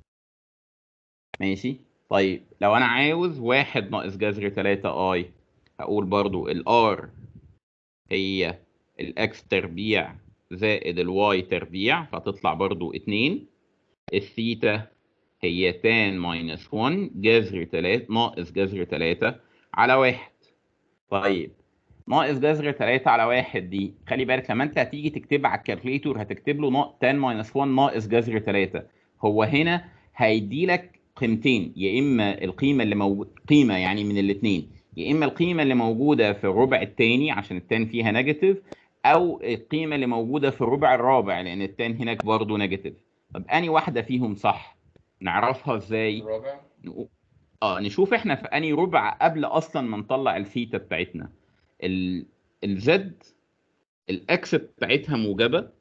ماشي طيب لو انا عاوز واحد ناقص جذر 3 اي هقول برضو الار هي الاكس تربيع زائد الواي تربيع فتطلع برضو 2 الثيتا هي تان ماينس 1 جذر 3 ناقص جذر 3 على واحد طيب ناقص جذر 3 على واحد دي خلي بالك لما انت هتيجي تكتبها على الكالكليتور هتكتب له نا- تان ماينس 1 ناقص جذر 3 هو هنا هيدي لك قيمتين يا اما القيمه اللي موجود قيمه يعني من الاثنين يا اما القيمه اللي موجوده في الربع الثاني عشان التان فيها نيجاتيف او القيمه اللي موجوده في الربع الرابع لان التان هناك برضه نيجاتيف طب اني واحده فيهم صح نعرفها ازاي
الرابع
نقو- اه نشوف احنا في اني ربع قبل اصلا ما نطلع الثيتا بتاعتنا ال الزد الاكس بتاعتها موجبه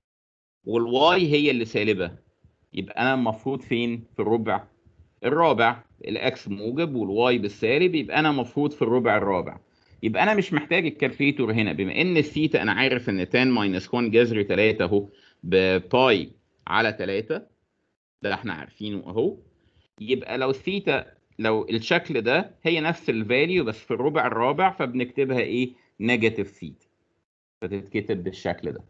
والواي هي اللي سالبه يبقى انا المفروض فين في الربع الرابع الاكس موجب والواي بالسالب يبقى انا المفروض في الربع الرابع يبقى انا مش محتاج الكالكوليتور هنا بما ان الثيتا انا عارف ان تان ماينس 1 جذر 3 اهو بباي على 3 ده احنا عارفينه اهو يبقى لو الثيتا لو الشكل ده هي نفس الفاليو بس في الربع الرابع فبنكتبها ايه نيجاتيف ثيتا فتتكتب بالشكل ده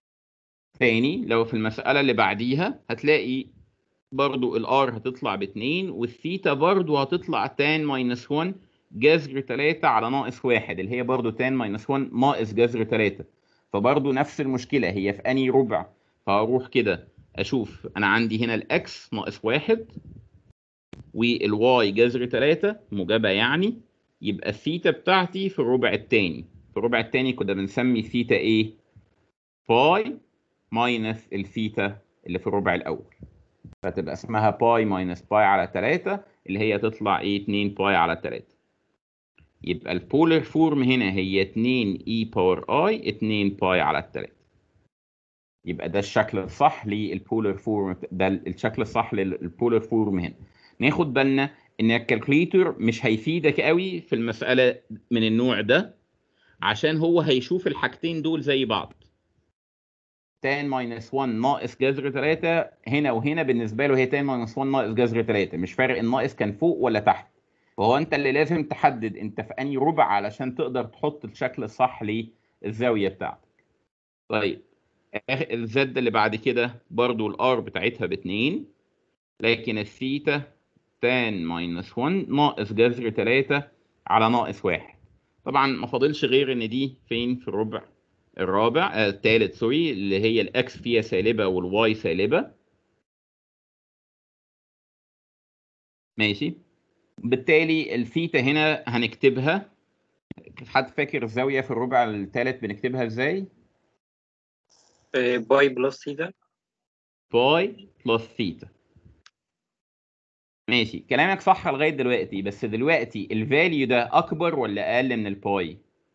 تاني لو في المسألة اللي بعديها هتلاقي برضو الار هتطلع باتنين والثيتا برضو هتطلع تان ماينس 1 جذر 3 على ناقص واحد اللي هي برضو تان ماينس 1 ناقص جذر 3 فبرضو نفس المشكلة هي في أنهي ربع فهروح كده أشوف أنا عندي هنا الإكس ناقص واحد والواي جذر 3 موجبة يعني يبقى الثيتا بتاعتي في الربع التاني في الربع التاني كنا بنسمي ثيتا ايه؟ باي ماينس الثيتا اللي في الربع الأول فتبقى اسمها باي ماينس باي على 3 اللي هي تطلع ايه 2 باي على 3 يبقى البولر فورم هنا هي 2 اي باور اي 2 باي على 3 يبقى ده الشكل الصح للبولر فورم ده الشكل الصح للبولر فورم هنا ناخد بالنا ان الكالكوليتور مش هيفيدك قوي في المساله من النوع ده عشان هو هيشوف الحاجتين دول زي بعض تان ماينس 1 ناقص جذر 3 هنا وهنا بالنسبه له هي تان ماينس 1 ناقص جذر 3 مش فارق الناقص كان فوق ولا تحت فهو انت اللي لازم تحدد انت في انهي ربع علشان تقدر تحط الشكل الصح للزاويه بتاعتك طيب الزد اللي بعد كده برضو الار بتاعتها باتنين لكن الثيتا تان ماينس 1 ناقص جذر 3 على ناقص واحد طبعا ما فاضلش غير ان دي فين في الربع الرابع آه الثالث سوري اللي هي الاكس فيها سالبه والواي سالبه ماشي بالتالي الثيتا هنا هنكتبها حد فاكر الزاويه في الربع الثالث بنكتبها ازاي
باي بلس ثيتا
باي بلس ثيتا ماشي كلامك صح لغايه دلوقتي بس دلوقتي الفاليو ده اكبر ولا اقل من الباي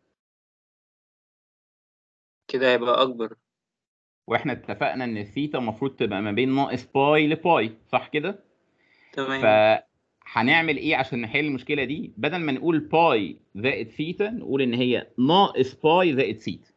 كده هيبقى أكبر
واحنا اتفقنا ان الثيتا المفروض تبقى ما بين ناقص باي لباي صح كده
تمام
فهنعمل ايه عشان نحل المشكله دي بدل ما نقول باي زائد ثيتا نقول ان هي ناقص باي زائد ثيتا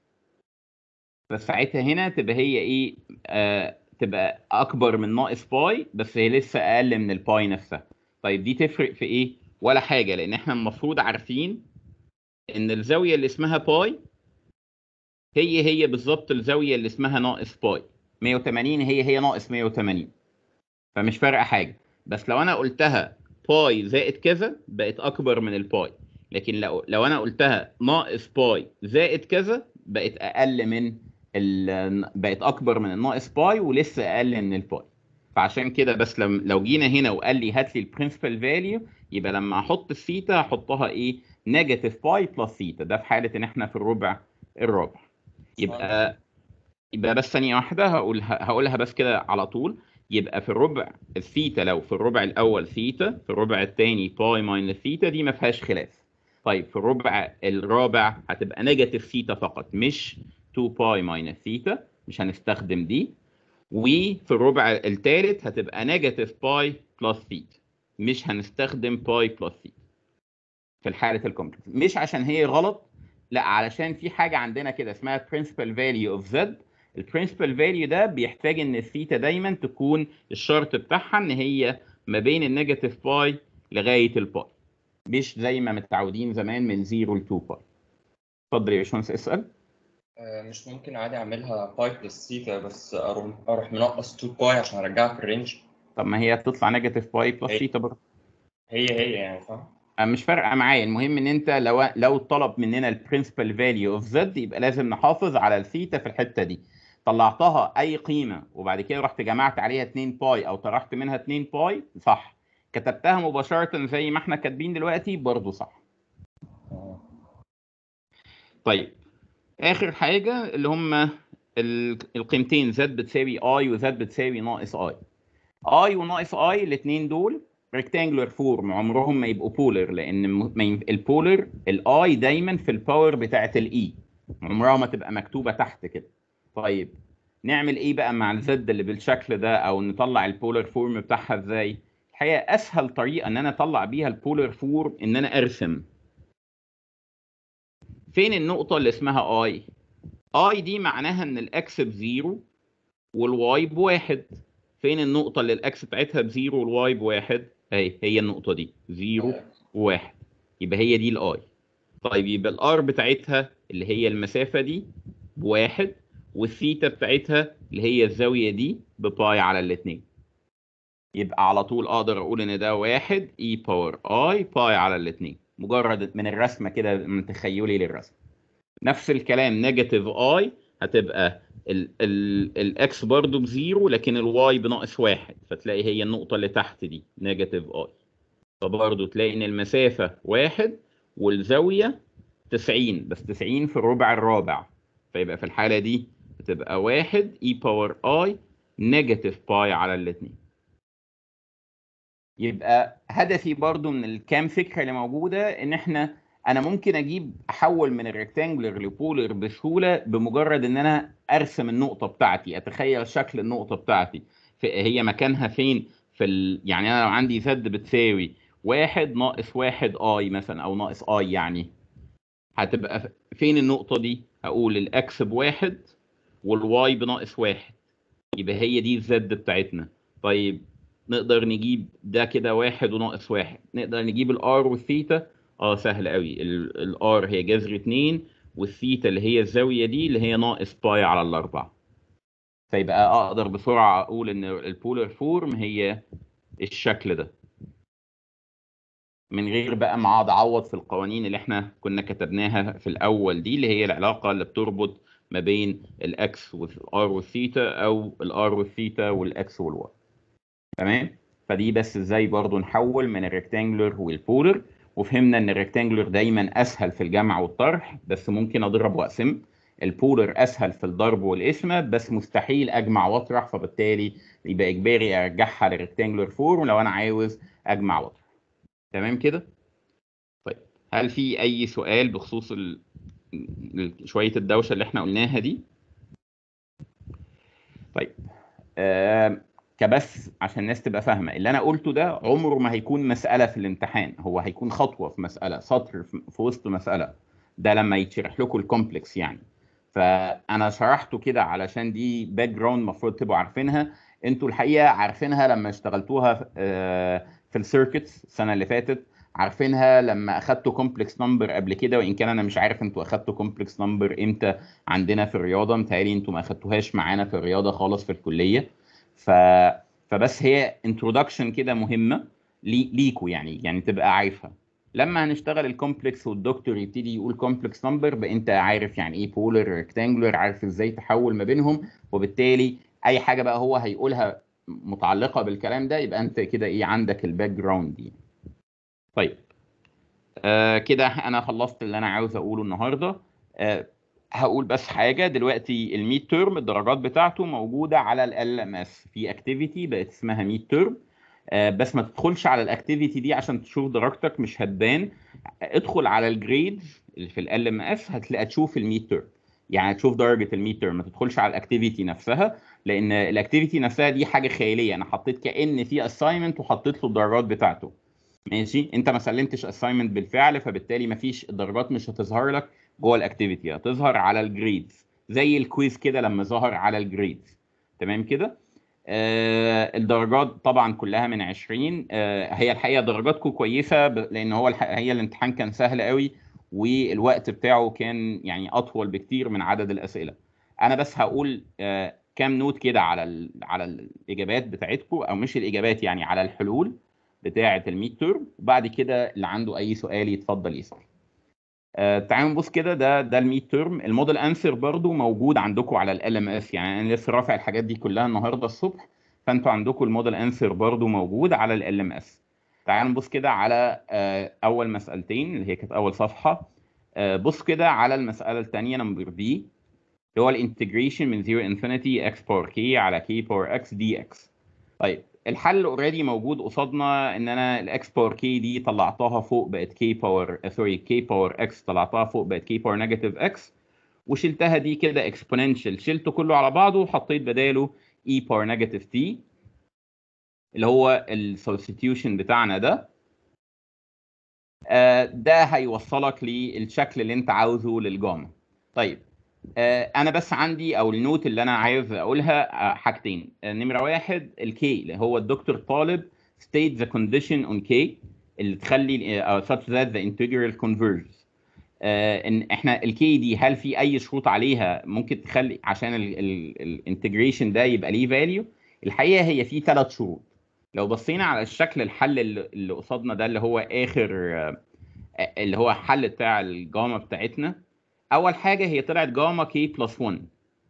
فساعتها هنا تبقى هي ايه آه تبقى اكبر من ناقص باي بس هي لسه اقل من الباي نفسها طيب دي تفرق في ايه ولا حاجه لان احنا المفروض عارفين ان الزاويه اللي اسمها باي هي هي بالظبط الزاويه اللي اسمها ناقص باي 180 هي هي ناقص 180 فمش فارقه حاجه بس لو انا قلتها باي زائد كذا بقت اكبر من الباي لكن لو لو انا قلتها ناقص باي زائد كذا بقت اقل من ال... بقت اكبر من الناقص باي ولسه اقل من الباي فعشان كده بس لم... لو جينا هنا وقال لي هات لي البرنسبل فاليو يبقى لما احط الثيتا احطها ايه نيجاتيف باي بلس ثيتا ده في حاله ان احنا في الربع الرابع يبقى يبقى بس ثانيه واحده هقولها هقولها بس كده على طول يبقى في الربع الثيتا لو في الربع الاول ثيتا في الربع الثاني باي ماينس ثيتا دي ما فيهاش خلاف طيب في الربع الرابع هتبقى نيجاتيف ثيتا فقط مش 2 باي ماينس ثيتا مش هنستخدم دي وفي الربع الثالث هتبقى نيجاتيف باي بلس ثيتا مش هنستخدم باي بلس ثيتا في الحالة الكومبلكس مش عشان هي غلط لا علشان في حاجة عندنا كده اسمها principal value of z البرنسبل فاليو ده بيحتاج ان الثيتا دايما تكون الشرط بتاعها ان هي ما بين النيجاتيف باي لغايه الباي مش زي ما متعودين زمان من 0 ل 2 باي اتفضل يا باشمهندس اسال
آه، مش ممكن عادي اعملها باي بلس ثيتا بس اروح اروح منقص 2 باي عشان ارجعها في الرينج
طب ما هي بتطلع نيجاتيف باي بلس
أي.
ثيتا برضه
هي هي يعني فاهم
أه مش فارقه معايا المهم ان انت لو لو طلب مننا البرنسبل فاليو اوف زد يبقى لازم نحافظ على الثيتا في الحته دي طلعتها اي قيمه وبعد كده رحت جمعت عليها 2 باي او طرحت منها 2 باي صح كتبتها مباشره زي ما احنا كاتبين دلوقتي برضه صح
آه.
طيب اخر حاجه اللي هم ال- القيمتين زد بتساوي اي وزد بتساوي ناقص اي اي وناقص اي الاثنين دول ريكتانجلر فورم عمرهم ما يبقوا بولر لان م- ما ينف- البولر الاي دايما في الباور بتاعه الاي عمرها ما تبقى مكتوبه تحت كده طيب نعمل ايه بقى مع الزد اللي بالشكل ده او نطلع البولر فورم بتاعها ازاي الحقيقه اسهل طريقه ان انا اطلع بيها البولر فورم ان انا ارسم فين النقطه اللي اسمها اي اي دي معناها ان الاكس بزيرو والواي بواحد فين النقطه اللي الاكس بتاعتها بزيرو والواي بواحد اهي هي النقطه دي زيرو وواحد يبقى هي دي الاي طيب يبقى الار بتاعتها اللي هي المسافه دي بواحد والثيتا بتاعتها اللي هي الزاويه دي بباي على الاثنين يبقى على طول اقدر اقول ان ده واحد اي باور اي باي على الاثنين مجرد من الرسمه كده من تخيلي للرسم نفس الكلام نيجاتيف اي هتبقى الاكس برضو بزيرو لكن الواي بناقص واحد فتلاقي هي النقطه اللي تحت دي نيجاتيف اي فبرضه تلاقي ان المسافه واحد والزاويه 90 بس 90 في الربع الرابع فيبقى في الحاله دي بتبقى واحد اي باور اي نيجاتيف باي على الاثنين يبقى هدفي برضو من الكام فكره اللي موجوده ان احنا انا ممكن اجيب احول من الريكتانجلر لبولر بسهوله بمجرد ان انا ارسم النقطه بتاعتي اتخيل شكل النقطه بتاعتي هي مكانها فين في ال... يعني انا لو عندي زد بتساوي واحد ناقص واحد اي مثلا او ناقص اي يعني هتبقى فين النقطه دي هقول الاكس بواحد والواي بناقص واحد يبقى هي دي الزد بتاعتنا طيب نقدر نجيب ده كده واحد وناقص واحد نقدر نجيب الار والثيتا اه سهل قوي الار هي جذر اتنين والثيتا اللي هي الزاويه دي اللي هي ناقص باي على الاربعه فيبقى اقدر بسرعه اقول ان البولر فورم هي الشكل ده من غير بقى ما اقعد اعوض في القوانين اللي احنا كنا كتبناها في الاول دي اللي هي العلاقه اللي بتربط ما بين الاكس والار والثيتا او الار والثيتا والاكس والواي تمام فدي بس ازاي برضو نحول من الريكتانجلر والبولر وفهمنا ان الريكتانجلر دايما اسهل في الجمع والطرح بس ممكن اضرب واقسم البولر اسهل في الضرب والقسمه بس مستحيل اجمع واطرح فبالتالي يبقى اجباري ارجعها للريكتانجلر فورم لو انا عاوز اجمع واطرح تمام كده طيب هل في اي سؤال بخصوص ال... شويه الدوشه اللي احنا قلناها دي طيب آه كبس عشان الناس تبقى فاهمه اللي انا قلته ده عمره ما هيكون مساله في الامتحان هو هيكون خطوه في مساله سطر في وسط مساله ده لما يتشرح لكم الكومبلكس يعني فانا شرحته كده علشان دي باك جراوند المفروض تبقوا عارفينها انتوا الحقيقه عارفينها لما اشتغلتوها في السيركتس السنه اللي فاتت عارفينها لما اخدتوا كومبلكس نمبر قبل كده وان كان انا مش عارف انتوا اخدتوا كومبلكس نمبر امتى عندنا في الرياضه متهيألي انتوا ما اخدتوهاش معانا في الرياضه خالص في الكليه ف فبس هي انترودكشن كده مهمه لي... ليكوا يعني يعني تبقى عارفها لما هنشتغل الكومبلكس والدكتور يبتدي يقول كومبلكس نمبر بقى انت عارف يعني ايه بولر ريكتانجولر عارف ازاي تحول ما بينهم وبالتالي اي حاجه بقى هو هيقولها متعلقه بالكلام ده يبقى انت كده ايه عندك الباك جراوند دي طيب آه كده انا خلصت اللي انا عاوز اقوله النهارده آه هقول بس حاجه دلوقتي الميد تيرم الدرجات بتاعته موجوده على ال ام اس في اكتيفيتي بقت اسمها ميد تيرم آه بس ما تدخلش على الاكتيفيتي دي عشان تشوف درجتك مش هتبان ادخل على الجريدز اللي في ال ام اس هتلاقي تشوف الميد تيرم يعني تشوف درجه الميد تيرم ما تدخلش على الاكتيفيتي نفسها لان الاكتيفيتي نفسها دي حاجه خياليه انا حطيت كان في اساينمنت وحطيت له الدرجات بتاعته ماشي انت ما سلمتش اساينمنت بالفعل فبالتالي ما فيش الدرجات مش هتظهر لك جوه الاكتيفيتي هتظهر على الجريدز زي الكويز كده لما ظهر على الجريدز تمام كده آه الدرجات طبعا كلها من 20 آه هي الحقيقه درجاتكم كويسه لان هو هي الامتحان كان سهل قوي والوقت بتاعه كان يعني اطول بكتير من عدد الاسئله انا بس هقول آه كام نوت كده على ال على الاجابات بتاعتكم او مش الاجابات يعني على الحلول بتاعه الميد تيرم وبعد كده اللي عنده اي سؤال يتفضل يسال آه تعالوا نبص كده ده ده الميد تيرم الموديل انسر برضو موجود عندكم على ال ام اس يعني انا لسه رافع الحاجات دي كلها النهارده الصبح فانتوا عندكم الموديل انسر برضو موجود على ال ام اس تعالوا نبص كده على آه اول مسالتين اللي هي كانت اول صفحه آه بص كده على المساله الثانيه نمبر بي اللي هو الانتجريشن من 0 انفينيتي اكس باور كي على كي باور اكس دي اكس طيب الحل اوريدي موجود قصادنا ان انا الاكس باور كي دي طلعتها فوق بقت كي باور سوري كي باور اكس طلعتها فوق بقت كي باور نيجاتيف اكس وشلتها دي كده اكسبوننشال شلته كله على بعضه وحطيت بداله e باور نيجاتيف t اللي هو السبستيوشن بتاعنا ده آه، ده هيوصلك للشكل اللي انت عاوزه للجاما طيب آه، انا بس عندي او النوت اللي انا عايز اقولها آه، حاجتين آه، نمره واحد الكي اللي هو الدكتور طالب state the condition on k اللي تخلي آه، such that the integral converges آه، ان احنا الكي دي هل في اي شروط عليها ممكن تخلي عشان الانتجريشن ده يبقى ليه فاليو الحقيقه هي في ثلاث شروط لو بصينا على الشكل الحل اللي اللي قصادنا ده اللي هو اخر آه، اللي هو الحل بتاع الجاما بتاعتنا اول حاجه هي طلعت جاما كي بلس 1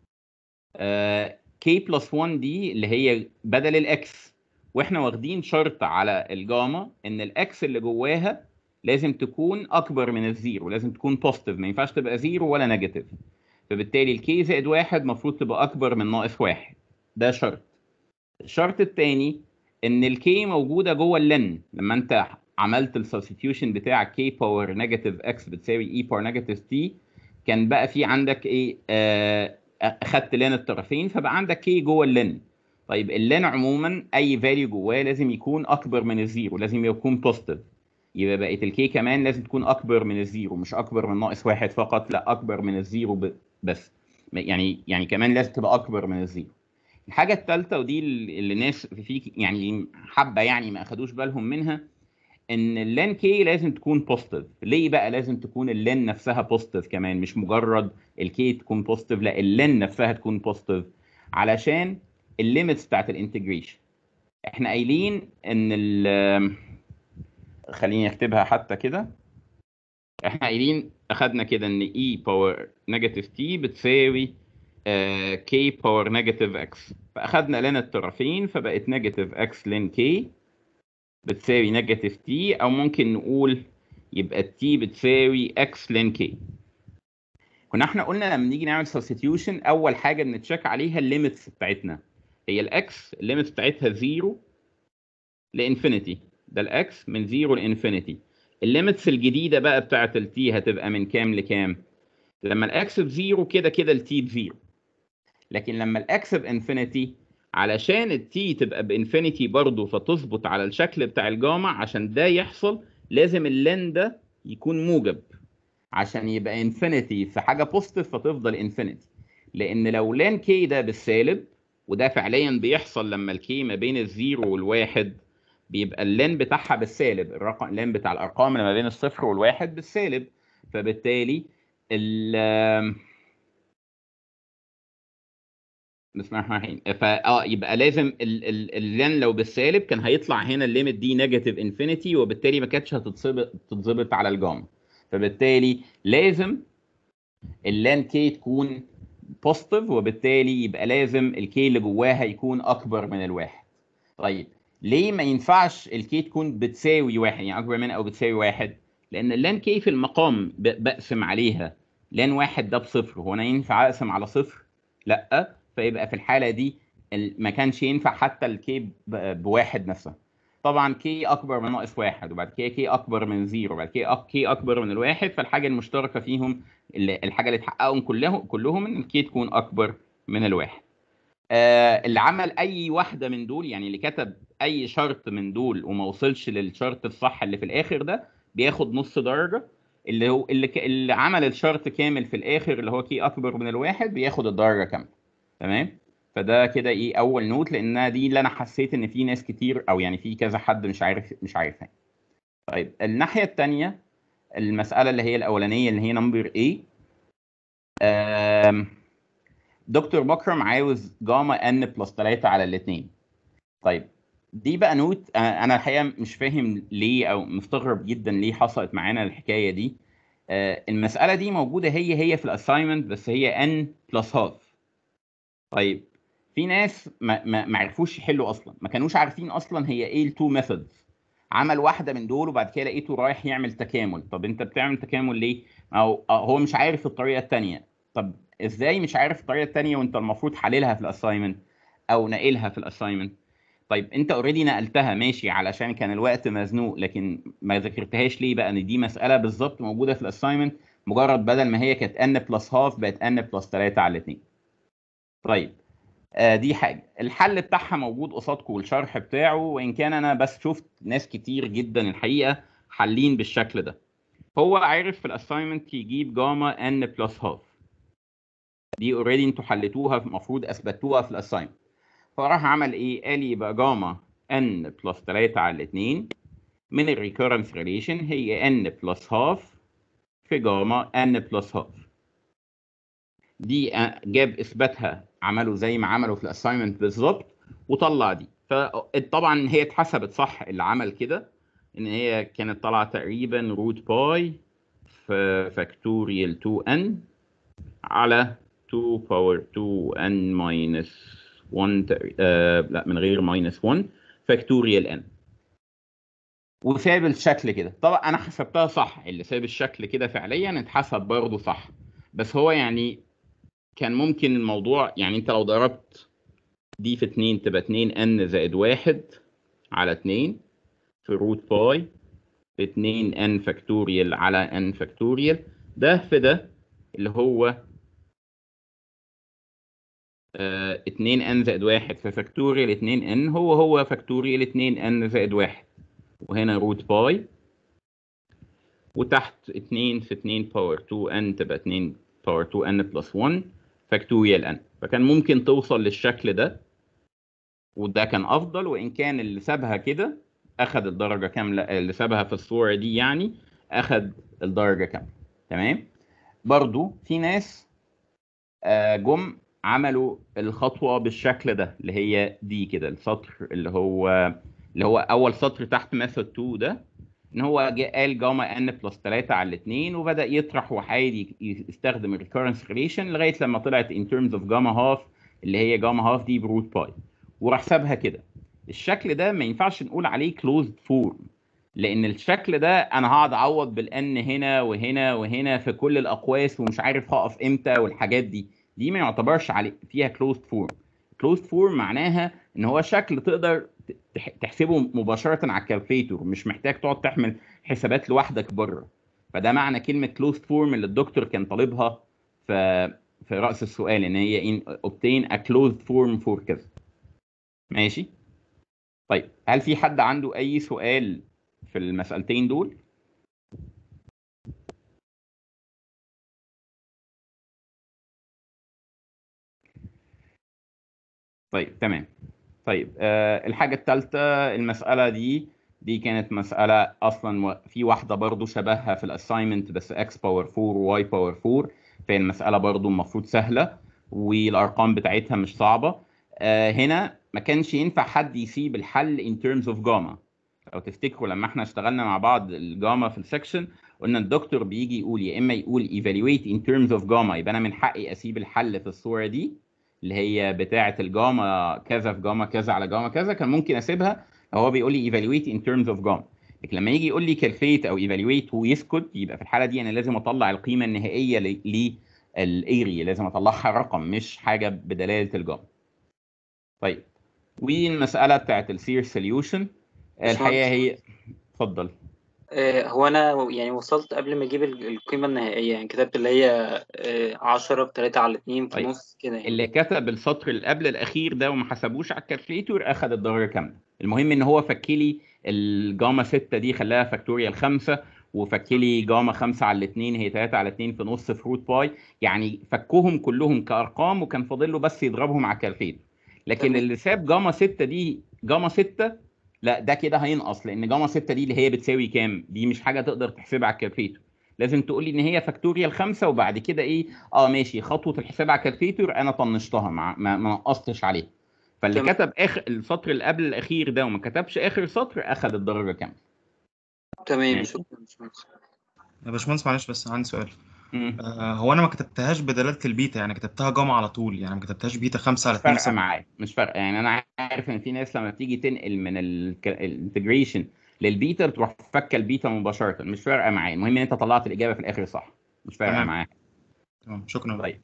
كي بلس 1 دي اللي هي بدل الاكس واحنا واخدين شرط على الجاما ان الاكس اللي جواها لازم تكون اكبر من الزيرو لازم تكون بوزيتيف ما ينفعش تبقى زيرو ولا نيجاتيف فبالتالي الكي زائد واحد المفروض تبقى اكبر من ناقص واحد ده شرط الشرط الثاني ان الكي موجوده جوه اللن لما انت عملت السبستيوشن بتاع كي باور نيجاتيف اكس بتساوي اي باور نيجاتيف تي كان بقى في عندك ايه آه، اخدت لين الطرفين فبقى عندك كي جوه اللين طيب اللين عموما اي فاليو جواه لازم يكون اكبر من الزيرو لازم يكون بوزيتيف يبقى بقت الكي كمان لازم تكون اكبر من الزيرو مش اكبر من ناقص واحد فقط لا اكبر من الزيرو ب- بس يعني يعني كمان لازم تبقى اكبر من الزيرو الحاجه الثالثه ودي اللي الناس في يعني حبه يعني ما اخدوش بالهم منها ان اللين كي لازم تكون بوزيتيف ليه بقى لازم تكون اللين نفسها بوزيتيف كمان مش مجرد الكي تكون بوزيتيف لا اللين نفسها تكون بوزيتيف علشان الليميتس بتاعت الانتجريشن احنا قايلين ان ال خليني اكتبها حتى كده احنا قايلين اخدنا كده ان اي باور نيجاتيف تي بتساوي كي باور نيجاتيف اكس فاخدنا لين الطرفين فبقت نيجاتيف اكس لين كي بتساوي نيجاتيف تي او ممكن نقول يبقى التي بتساوي اكس لين كي كنا احنا قلنا لما نيجي نعمل سبستيوشن اول حاجه بنتشيك عليها الليميتس بتاعتنا هي الاكس الليميتس بتاعتها 0 لانفينيتي ده الاكس من 0 لانفينيتي الليميتس الجديده بقى بتاعت التي هتبقى من كام لكام لما الاكس بزيرو كده كده التي بزيرو لكن لما الاكس بانفينيتي علشان التي تبقى بانفينيتي برضه فتظبط على الشكل بتاع الجاما عشان ده يحصل لازم اللين ده يكون موجب عشان يبقى انفينيتي في حاجه بوزيتيف فتفضل انفينيتي لان لو لين كي ده بالسالب وده فعليا بيحصل لما الكي ما بين الزيرو والواحد بيبقى اللين بتاعها بالسالب الرقم اللين بتاع الارقام اللي ما بين الصفر والواحد بالسالب فبالتالي ال بسم الله الرحمن الرحيم فاه يبقى لازم ال- ال- اللين لو بالسالب كان هيطلع هنا الليميت دي نيجاتيف انفينيتي وبالتالي ما كانتش هتتظبط تتظبط على الجاما فبالتالي لازم اللان كي تكون بوزيتيف وبالتالي يبقى لازم الكي اللي جواها يكون اكبر من الواحد طيب ليه ما ينفعش الكي تكون بتساوي واحد يعني اكبر من او بتساوي واحد لان اللان كي في المقام ب- بقسم عليها لان واحد ده بصفر هو انا ينفع اقسم على صفر لا فيبقى في الحاله دي ال- ما كانش ينفع حتى الكي ب- بواحد نفسها طبعا كي اكبر من ناقص واحد وبعد كده كي اكبر من زيرو وبعد كده أك- كي اكبر من الواحد فالحاجه المشتركه فيهم اللي- الحاجه اللي تحققهم كلهم كلهم ان الكي تكون اكبر من الواحد آه اللي عمل اي واحده من دول يعني اللي كتب اي شرط من دول وما وصلش للشرط الصح اللي في الاخر ده بياخد نص درجه اللي هو اللي, ك... اللي عمل الشرط كامل في الاخر اللي هو كي اكبر من الواحد بياخد الدرجه كامله تمام فده كده ايه اول نوت لانها دي اللي انا حسيت ان في ناس كتير او يعني في كذا حد مش عارف مش عارفها طيب الناحيه الثانيه المساله اللي هي الاولانيه اللي هي نمبر ايه دكتور مكرم عاوز جاما ان بلس 3 على الاثنين طيب دي بقى نوت انا أنا الحقيقه مش فاهم ليه او مستغرب جدا ليه حصلت معانا الحكايه دي آه، المساله دي موجوده هي هي في الاساينمنت بس هي ان بلس هاف طيب في ناس ما, ما, ما عرفوش يحلوا اصلا ما كانوش عارفين اصلا هي ايه التو ميثودز عمل واحده من دول وبعد كده لقيته رايح يعمل تكامل طب انت بتعمل تكامل ليه او آه، هو مش عارف الطريقه الثانيه طب ازاي مش عارف الطريقه الثانيه وانت المفروض حللها في الاساينمنت او ناقلها في الاساينمنت طيب انت اوريدي نقلتها ماشي علشان كان الوقت مزنوق لكن ما ذاكرتهاش ليه بقى ان دي مساله بالظبط موجوده في الاساينمنت مجرد بدل ما هي كانت n بلس هاف بقت n بلس 3 على 2 طيب آه دي حاجه الحل بتاعها موجود قصادكم والشرح بتاعه وان كان انا بس شفت ناس كتير جدا الحقيقه حالين بالشكل ده هو عارف في الاساينمنت يجيب جاما ان بلس هاف دي اوريدي انتوا حليتوها المفروض اثبتوها في الاساينمنت فراح عمل ايه قال يبقى جاما ان بلس 3 على 2 من الريكورنس ريليشن هي ان بلس هاف في جاما ان بلس هاف دي جاب اثباتها عملوا زي ما عملوا في الاساينمنت بالظبط وطلع دي فطبعا هي اتحسبت صح اللي عمل كده ان هي كانت طالعه تقريبا روت باي في فاكتوريال 2 ان على 2 باور 2 ان ماينس 1 آه لا من غير ماينس 1 فاكتوريال ان وساب الشكل كده طبعا انا حسبتها صح اللي ساب الشكل كده فعليا اتحسب برضه صح بس هو يعني كان ممكن الموضوع يعني انت لو ضربت دي في 2 تبقى 2 ان زائد 1 على 2 في روت باي في 2 ان فاكتوريال على ان فاكتوريال ده في ده اللي هو آه 2 ان زائد 1 في فاكتوريال 2 ان هو هو فاكتوريال 2 ان زائد 1 وهنا روت باي وتحت 2 في 2 باور 2 ان تبقى 2 باور 2 ان بلس 1 فاكتوريال ان فكان ممكن توصل للشكل ده وده كان افضل وان كان اللي سابها كده اخذ الدرجه كامله اللي سابها في الصوره دي يعني اخذ الدرجه كامله تمام برضو في ناس آه، جم عملوا الخطوه بالشكل ده اللي هي دي كده السطر اللي هو اللي هو اول سطر تحت ميثود 2 ده ان هو جه قال جاما ان بلس 3 على 2 وبدا يطرح وحايد يستخدم الريكورنس ريليشن لغايه لما طلعت ان terms اوف جاما هاف اللي هي جاما هاف دي بروت باي وراح سابها كده الشكل ده ما ينفعش نقول عليه كلوزد فورم لان الشكل ده انا هقعد اعوض بالان هنا وهنا وهنا في كل الاقواس ومش عارف هقف امتى والحاجات دي دي ما يعتبرش عليه فيها كلوزد فورم كلوزد فورم معناها ان هو شكل تقدر تح- تحسبه مباشره على الكالكوليتور مش محتاج تقعد تحمل حسابات لوحدك بره فده معنى كلمه كلوزد فورم اللي الدكتور كان طالبها في في راس السؤال ان هي in obtain a closed form for كذا ماشي طيب هل في حد عنده اي سؤال في المسألتين دول طيب تمام طيب آه الحاجة الثالثة المسألة دي دي كانت مسألة أصلا و- في واحدة برضو شبهها في الأساينمنت بس x باور 4 و y باور 4 فهي المسألة برضو المفروض سهلة والأرقام بتاعتها مش صعبة آه هنا ما كانش ينفع حد يسيب الحل in terms of gamma لو تفتكروا لما احنا اشتغلنا مع بعض الجاما في السكشن قلنا الدكتور بيجي يقول يا اما يقول evaluate in terms of gamma يبقى انا من حقي اسيب الحل في الصوره دي اللي هي بتاعه الجاما كذا في جاما كذا على جاما كذا كان ممكن اسيبها لو هو بيقول لي evaluate in terms of gamma لكن لما يجي يقول لي calculate او evaluate ويسكت يبقى في الحاله دي انا لازم اطلع القيمه النهائيه للاريا لازم اطلعها رقم مش حاجه بدلاله الجاما طيب والمساله بتاعت السير سوليوشن الحقيقه هي اتفضل
آه، هو انا يعني وصلت قبل ما اجيب ال- القيمه النهائيه يعني كتبت اللي هي آه، 10 في 3 على 2 في
طيب.
نص كده يعني
اللي كتب السطر اللي قبل الاخير ده وما حسبوش على الكالكليتور اخذ الدرجه كامله المهم ان هو فك لي الجاما 6 دي خلاها فاكتوريال 5 وفك لي جاما 5 على 2 هي 3 على 2 في نص في روت باي يعني فكهم كلهم كارقام وكان فاضل له بس يضربهم على الكالكليتور لكن
تمام.
اللي ساب جاما 6 دي جاما 6 لا ده كده هينقص لان جاما 6 دي اللي هي بتساوي كام دي مش حاجه تقدر تحسبها على الكالكليتور لازم تقول لي ان هي فاكتوريال 5 وبعد كده ايه اه ماشي خطوه الحساب على الكالكليتور انا طنشتها ما ما ما نقصتش عليها فاللي
تمام.
كتب اخر السطر اللي قبل الاخير ده وما كتبش اخر سطر اخذ الدرجه كامله
تمام
ماشي.
شكرا باشمهندس.
يا باشمهندس معلش بس عندي سؤال
مم.
آه هو انا ما كتبتهاش بدلالة البيتا يعني كتبتها جاما على طول يعني ما كتبتهاش بيتا 5 على
مش
2
فارقه معايا مش فارقه يعني انا عارف ان في ناس لما بتيجي تنقل من الانتجريشن للبيتا بتروح فكه البيتا مباشره مش فارقه معايا المهم ان انت طلعت الاجابه في الاخر صح مش فارقه
تمام.
معايا
تمام شكرا
طيب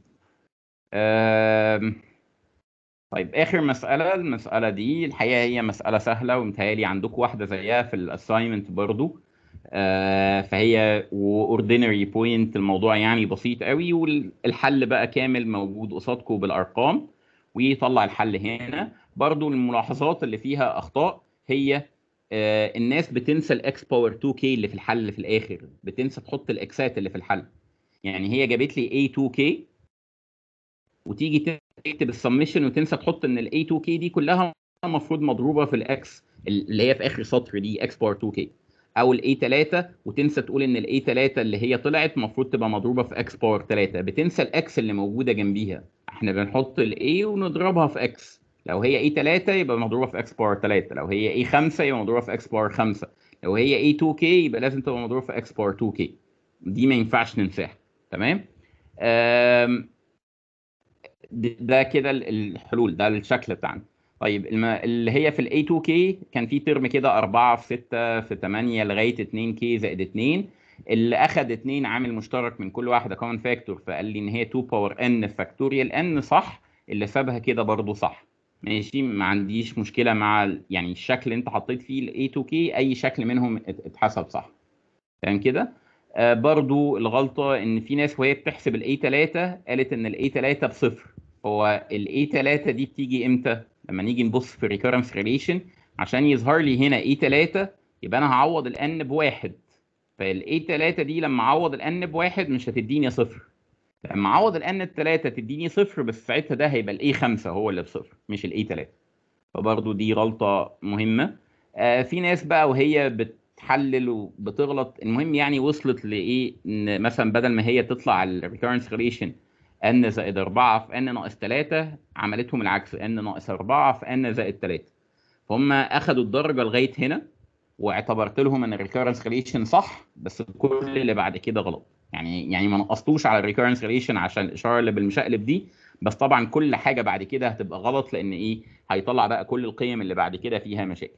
أم... طيب اخر مساله المساله دي الحقيقه هي مساله سهله ومتهيألي عندكم واحده زيها في الاساينمنت برضو آه، فهي واوردينري بوينت الموضوع يعني بسيط قوي والحل بقى كامل موجود قصادكم بالارقام ويطلع الحل هنا برضو الملاحظات اللي فيها اخطاء هي آه، الناس بتنسى الاكس باور 2 كي اللي في الحل اللي في الاخر بتنسى تحط الاكسات اللي في الحل يعني هي جابت لي اي 2 كي وتيجي تكتب السمشن وتنسى تحط ان الاي 2 كي دي كلها المفروض مضروبه في الاكس اللي هي في اخر سطر دي اكس باور 2 كي او الاي 3 وتنسى تقول ان الاي 3 اللي هي طلعت المفروض تبقى مضروبه في اكس باور 3 بتنسى الاكس اللي موجوده جنبيها احنا بنحط الاي ونضربها في اكس لو هي اي 3 يبقى مضروبه في اكس باور 3 لو هي اي 5 يبقى مضروبه في اكس باور 5 لو هي اي 2 كي يبقى لازم تبقى مضروبه في اكس باور 2 كي دي ما ينفعش ننساها تمام آم، د- ده كده ال- الحلول ده الشكل بتاعنا طيب الم... اللي هي في الاي 2 كي كان في ترم كده 4 في 6 في 8 لغايه 2 كي زائد 2 اللي اخذ 2 عامل مشترك من كل واحده كومن فاكتور فقال لي ان هي 2 باور ان فاكتوريال ان صح اللي سابها كده برضو صح ماشي ما عنديش مشكله مع ال- يعني الشكل اللي انت حطيت فيه الاي 2 كي اي شكل منهم ات- اتحسب صح تمام كده آه برضو الغلطه ان في ناس وهي بتحسب الاي 3 قالت ان الاي 3 بصفر هو الاي 3 دي بتيجي امتى لما نيجي نبص في الريكورنس ريليشن عشان يظهر لي هنا اي 3 يبقى انا هعوض الان بواحد فالاي 3 دي لما اعوض الان بواحد مش هتديني صفر لما اعوض الان التلاتة تديني صفر بس ساعتها ده هيبقى الاي 5 هو اللي بصفر مش الاي 3 فبرضه دي غلطة مهمة آه في ناس بقى وهي بتحلل وبتغلط المهم يعني وصلت لايه ان مثلا بدل ما هي تطلع الريكورنس ريليشن ان زائد 4 في ان ناقص 3 عملتهم العكس ان ناقص 4 في ان زائد 3 فهم اخدوا الدرجه لغايه هنا واعتبرت لهم ان الريكورنس ريليشن صح بس كل اللي بعد كده غلط يعني يعني ما نقصتوش على الريكورنس ريليشن عشان الاشاره اللي بالمشقلب دي بس طبعا كل حاجه بعد كده هتبقى غلط لان ايه هيطلع بقى كل القيم اللي بعد كده فيها مشاكل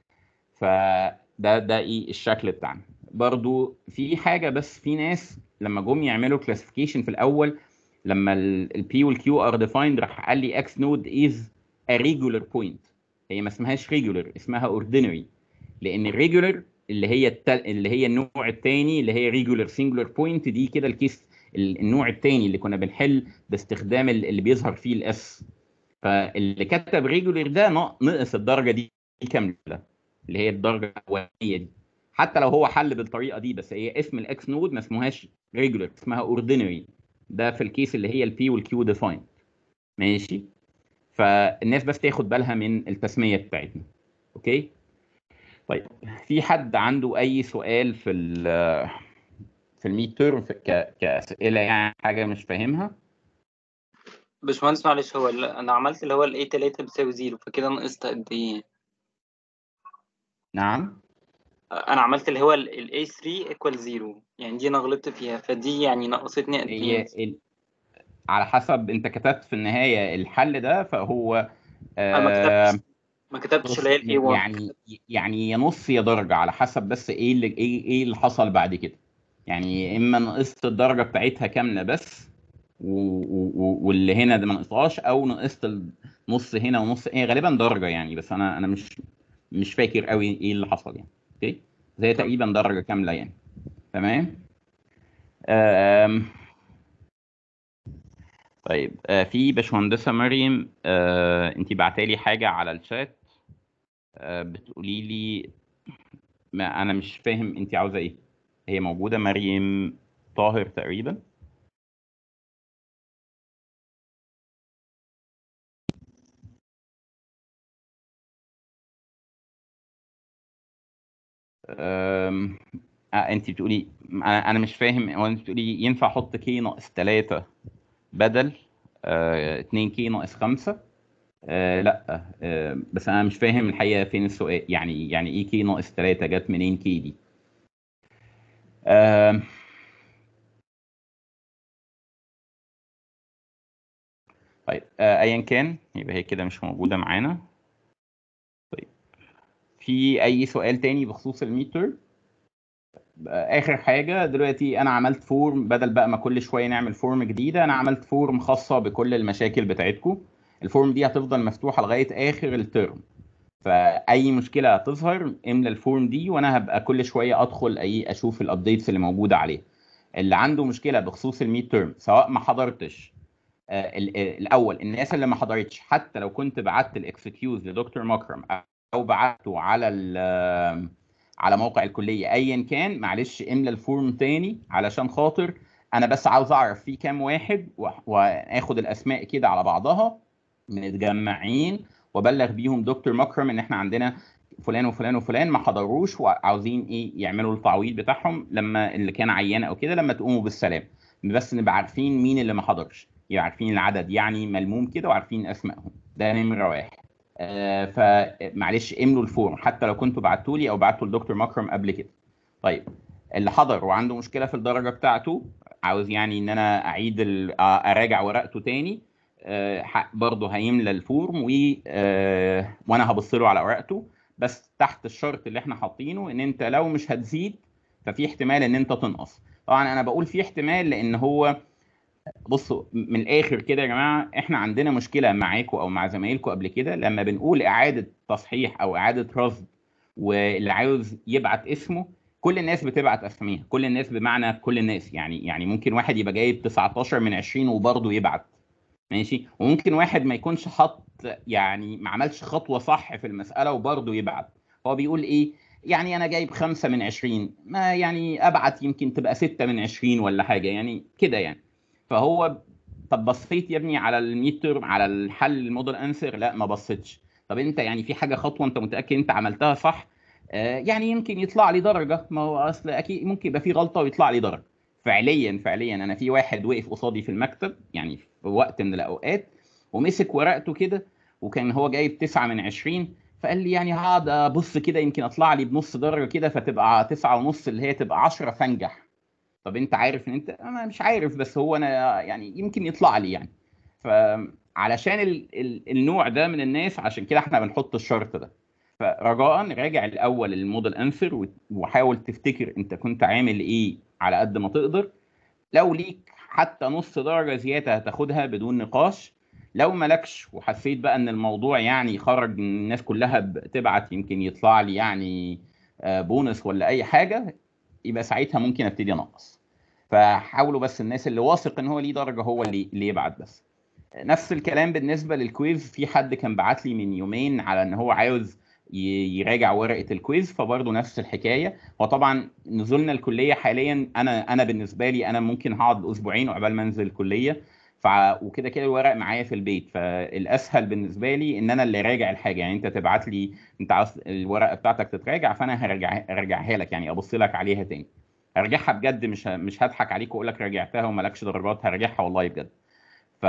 فده ده ايه الشكل بتاعنا برضو في حاجه بس في ناس لما جم يعملوا كلاسيفيكيشن في الاول لما البي والكيو ار ديفايند راح قال لي اكس نود از ا ريجولار بوينت هي ما اسمهاش ريجولار اسمها اوردينري لان الريجولار اللي هي التل... اللي هي النوع الثاني اللي هي ريجولار سنجولار بوينت دي كده الكيس ال- النوع الثاني اللي كنا بنحل باستخدام ال- اللي بيظهر فيه الاس فاللي كتب ريجولار ده نق- نقص الدرجه دي كامله اللي هي الدرجه الاولانيه دي حتى لو هو حل بالطريقه دي بس هي اسم الاكس نود ما اسمهاش ريجولار اسمها اوردينري ده في الكيس اللي هي البي والكيو ديفايند ماشي فالناس بس تاخد بالها من التسميه بتاعتنا اوكي طيب في حد عنده اي سؤال في ال في الميد تيرم ك- كاسئله يعني حاجه مش فاهمها
باشمهندس معلش هو ال- انا عملت اللي هو الاي 3 بيساوي زيرو فكده نقصت قد ايه
نعم
انا عملت اللي هو الاي 3 ايكوال زيرو يعني دي انا غلطت فيها فدي يعني نقصتني قد
هي
ايه
ال... على حسب انت كتبت في النهايه الحل ده فهو
انا ما
آه،
كتبتش ما كتبتش اللي هي الاي 1
يعني يعني يا نص يا درجه على حسب بس ايه اللي ايه ايه اللي حصل بعد كده يعني يا اما نقصت الدرجه بتاعتها كامله بس و... و... و- واللي هنا ده ما نقصهاش او نقصت النص هنا ونص ايه غالبا درجه يعني بس انا انا مش مش فاكر قوي ايه اللي حصل يعني اوكي زي تقريبا درجه كامله يعني تمام آم... طيب آه في باشمهندسه مريم آه انت بعتالي حاجه على الشات آه بتقولي لي ما انا مش فاهم انت عاوزه ايه هي موجوده مريم طاهر تقريبا أم... آه انت بتقولي انا انا مش فاهم هو انت بتقولي ينفع احط كي ناقص 3 بدل آه 2 كي ناقص 5 آه لا آه بس انا مش فاهم الحقيقه فين السؤال يعني يعني ايه كي ناقص 3 جت منين كي دي آه طيب آه ايا كان يبقى هي كده مش موجوده معانا طيب في اي سؤال تاني بخصوص الميتر اخر حاجه دلوقتي انا عملت فورم بدل بقى ما كل شويه نعمل فورم جديده انا عملت فورم خاصه بكل المشاكل بتاعتكم الفورم دي هتفضل مفتوحه لغايه اخر الترم فاي مشكله تظهر املى الفورم دي وانا هبقى كل شويه ادخل اي اشوف الابديتس اللي موجوده عليه اللي عنده مشكله بخصوص الميد تيرم سواء ما حضرتش آه، ال- ال- الاول الناس اللي ما حضرتش حتى لو كنت بعت الاكسكيوز لدكتور مكرم او بعته على ال- على موقع الكليه ايا كان معلش املى الفورم تاني علشان خاطر انا بس عاوز اعرف في كام واحد و- واخد الاسماء كده على بعضها متجمعين وابلغ بيهم دكتور مكرم ان احنا عندنا فلان وفلان وفلان ما حضروش وعاوزين ايه يعملوا التعويض بتاعهم لما اللي كان عيان او كده لما تقوموا بالسلام بس نبقى عارفين مين اللي ما حضرش يبقى عارفين العدد يعني ملموم كده وعارفين اسمائهم ده نمره واحد آه فمعلش املوا الفورم حتى لو كنتوا بعتوا لي او بعتوا لدكتور مكرم قبل كده طيب اللي حضر وعنده مشكله في الدرجه بتاعته عاوز يعني ان انا اعيد ال- آه، اراجع ورقته تاني آه، ح- برضه هيملى الفورم و آه، وانا هبص له على ورقته بس تحت الشرط اللي احنا حاطينه ان انت لو مش هتزيد ففي احتمال ان انت تنقص طبعا انا بقول في احتمال لان هو بصوا من الاخر كده يا جماعه احنا عندنا مشكله معاكم او مع زمايلكم قبل كده لما بنقول اعاده تصحيح او اعاده رصد واللي عاوز يبعت اسمه كل الناس بتبعت اساميها كل الناس بمعنى كل الناس يعني يعني ممكن واحد يبقى جايب 19 من 20 وبرضه يبعت ماشي وممكن واحد ما يكونش حط يعني ما عملش خطوه صح في المساله وبرضه يبعت هو بيقول ايه يعني انا جايب خمسة من 20 ما يعني ابعت يمكن تبقى ستة من 20 ولا حاجه يعني كده يعني فهو طب بصيت يا ابني على الميد تيرم على الحل الموديل انسر لا ما بصيتش طب انت يعني في حاجه خطوه انت متاكد انت عملتها صح آه يعني يمكن يطلع لي درجه ما هو اصل اكيد ممكن يبقى في غلطه ويطلع لي درجه فعليا فعليا انا في واحد وقف قصادي في المكتب يعني في وقت من الاوقات ومسك ورقته كده وكان هو جايب 9 من 20 فقال لي يعني هقعد ابص كده يمكن اطلع لي بنص درجه كده فتبقى 9 ونص اللي هي تبقى 10 فانجح طب انت عارف ان انت انا مش عارف بس هو انا يعني يمكن يطلع لي يعني فعلشان ال ال النوع ده من الناس عشان كده احنا بنحط الشرط ده فرجاء راجع الاول الموديل انسر وحاول تفتكر انت كنت عامل ايه على قد ما تقدر لو ليك حتى نص درجه زياده هتاخدها بدون نقاش لو مالكش وحسيت بقى ان الموضوع يعني خرج الناس كلها بتبعت يمكن يطلع لي يعني آه، بونص ولا اي حاجه يبقى ساعتها ممكن ابتدي انقص فحاولوا بس الناس اللي واثق ان هو ليه درجه هو اللي اللي يبعت بس نفس الكلام بالنسبه للكويز في حد كان بعت لي من يومين على ان هو عاوز ي- يراجع ورقه الكويز فبرضه نفس الحكايه هو طبعا نزولنا الكليه حاليا انا انا بالنسبه لي انا ممكن هقعد اسبوعين عقبال ما انزل الكليه ف وكده كده الورق معايا في البيت فالاسهل بالنسبه لي ان انا اللي راجع الحاجه يعني انت تبعت لي انت عاوز الورقه بتاعتك تتراجع فانا هرجع ارجعها لك يعني ابص لك عليها تاني هرجعها بجد مش ه- مش هضحك عليك واقول لك راجعتها ومالكش درجات هرجعها والله بجد ف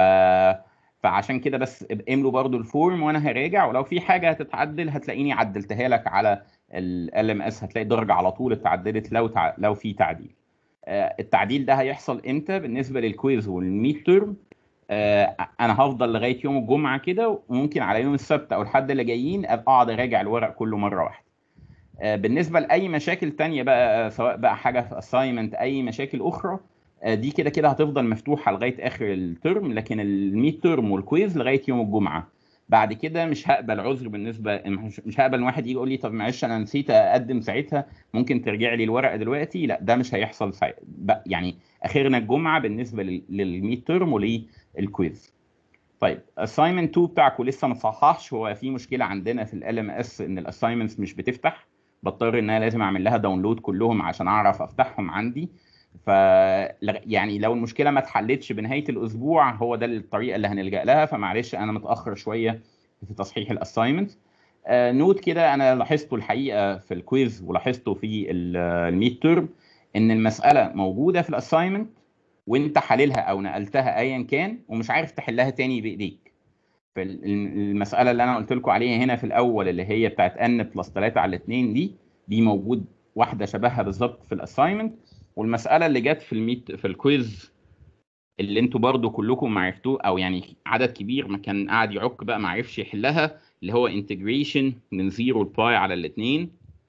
فعشان كده بس املوا برضو الفورم وانا هراجع ولو في حاجه هتتعدل هتلاقيني عدلتها لك على ال ام اس هتلاقي درجه على طول اتعدلت لو تع... لو في تعديل آه، التعديل ده هيحصل امتى بالنسبه للكويز والميد تيرم آه، انا هفضل لغايه يوم الجمعه كده وممكن على يوم السبت او الحد اللي جايين ابقى اقعد اراجع الورق كله مره واحده آه، بالنسبه لاي مشاكل تانية بقى آه، سواء بقى حاجه في اساينمنت اي مشاكل اخرى آه، دي كده كده هتفضل مفتوحه لغايه اخر الترم لكن الميد ترم والكويز لغايه يوم الجمعه بعد كده مش هقبل عذر بالنسبه مش مش هقبل ان واحد يجي يقول لي طب معلش انا نسيت اقدم ساعتها ممكن ترجع لي الورقه دلوقتي لا ده مش هيحصل ساعتها بقى- يعني اخرنا الجمعه بالنسبه للميد ترم وللكويز طيب assignment 2 بتاعكم لسه ما صححش هو في مشكله عندنا في ال اس ان الاساينمنتس مش بتفتح بضطر ان انا لازم اعمل لها داونلود كلهم عشان اعرف افتحهم عندي ف يعني لو المشكله ما اتحلتش بنهايه الاسبوع هو ده الطريقه اللي هنلجا لها فمعلش انا متاخر شويه في تصحيح الاساينمنت آه نوت كده انا لاحظته الحقيقه في الكويز ولاحظته في الميد تيرم ان المساله موجوده في الاساينمنت وانت حللها او نقلتها ايا كان ومش عارف تحلها تاني بايديك فالمساله اللي انا قلت لكم عليها هنا في الاول اللي هي بتاعت ان بلس 3 على 2 دي دي موجود واحده شبهها بالظبط في الاساينمنت والمساله اللي جت في الميت في الكويز اللي انتوا برضو كلكم ما عرفتوه او يعني عدد كبير ما كان قاعد يعك بقى ما عرفش يحلها اللي هو انتجريشن من زيرو لباي على الاثنين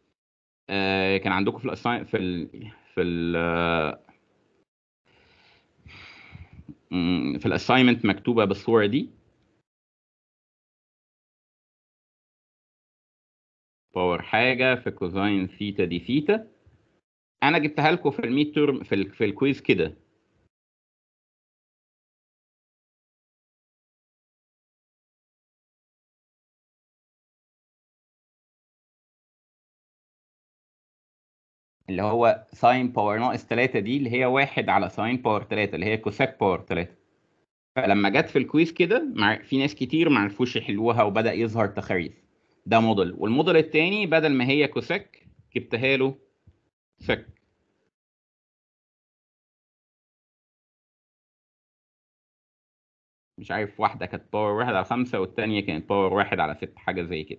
آه كان عندكم في الاساين في ال في ال في الاساينمنت مكتوبه بالصوره دي باور حاجه في كوزاين ثيتا دي ثيتا انا جبتها لكم في الميد تيرم في ال في الكويز كده اللي هو ساين باور ناقص 3 دي اللي هي واحد على ساين باور 3 اللي هي كوساك باور 3 فلما جت في الكويز كده مع في ناس كتير ما عرفوش يحلوها وبدأ يظهر تخاريف ده موديل والموديل التاني بدل ما هي كوساك جبتها له سك مش عارف واحدة كانت باور واحد على خمسة والتانية كانت باور واحد على ست حاجة زي كده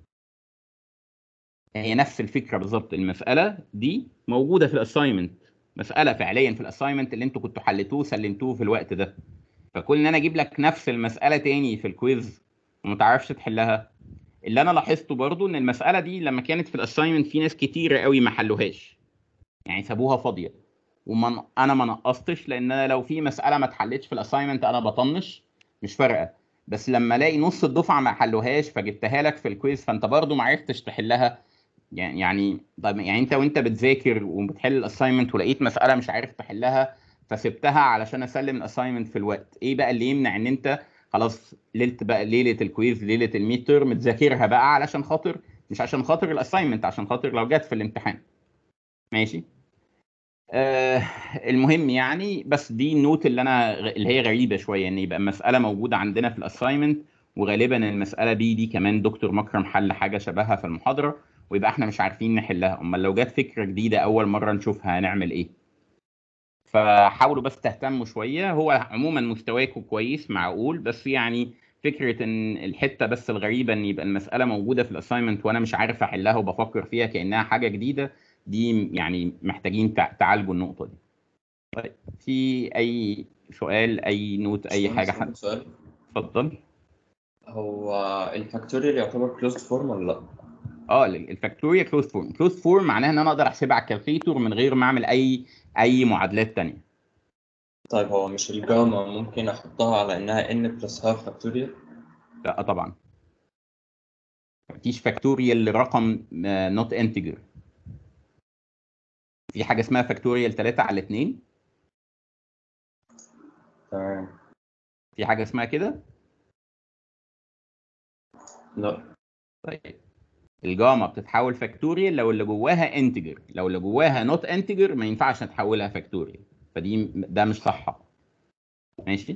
هي نفس الفكرة بالظبط المسألة دي موجودة في الأساينمنت مسألة فعليا في الأساينمنت اللي انتوا كنتوا حليتوه سلمتوه في الوقت ده فكون ان انا اجيب لك نفس المسألة تاني في الكويز وما تعرفش تحلها اللي انا لاحظته برضو ان المسألة دي لما كانت في الأساينمنت في ناس كتير قوي ما حلوهاش يعني سابوها فاضية ومن انا ما نقصتش لان انا لو في مسألة ما اتحلتش في الأساينمنت انا بطنش مش فارقة بس لما الاقي نص الدفعة ما حلوهاش فجبتها لك في الكويز فانت برضو ما عرفتش تحلها يعني يعني طب يعني انت وانت بتذاكر وبتحل الاساينمنت ولقيت مساله مش عارف تحلها فسبتها علشان اسلم الاساينمنت في الوقت ايه بقى اللي يمنع ان انت خلاص ليله بقى ليله الكويز ليله الميد تيرم تذاكرها بقى علشان خاطر مش عشان خاطر الاساينمنت عشان خاطر لو جت في الامتحان ماشي آه المهم يعني بس دي النوت اللي انا اللي هي غريبه شويه ان يبقى مساله موجوده عندنا في الاساينمنت وغالبا المساله بي دي كمان دكتور مكرم حل حاجه شبهها في المحاضره ويبقى احنا مش عارفين نحلها امال لو جت فكره جديده اول مره نشوفها هنعمل ايه فحاولوا بس تهتموا شويه هو عموما مستواكم كويس معقول بس يعني فكره ان الحته بس الغريبه ان يبقى المساله موجوده في الاساينمنت وانا مش عارف احلها وبفكر فيها كانها حاجه جديده دي يعني محتاجين تعالجوا النقطه دي طيب في اي سؤال اي نوت اي حاجه حد
سؤال
اتفضل
هو الفاكتوريال يعتبر كلوزد فورم ولا لا؟
اه الفاكتوريا كلوز فورم كلوز فورم معناها ان انا اقدر احسبها على الكالكليتور من غير ما اعمل اي اي معادلات تانية
طيب هو مش الجاما ممكن احطها على انها ان بلس هاف فاكتوريال؟
لا طبعا مفيش فاكتوريال لرقم نوت انتجر في حاجه اسمها فاكتوريال 3 على 2
تمام
في حاجه اسمها كده
لا
طيب الجاما بتتحول فاكتوريال لو اللي جواها انتجر لو اللي جواها نوت انتجر ما ينفعش نحولها فاكتوريال فدي ده مش صح ماشي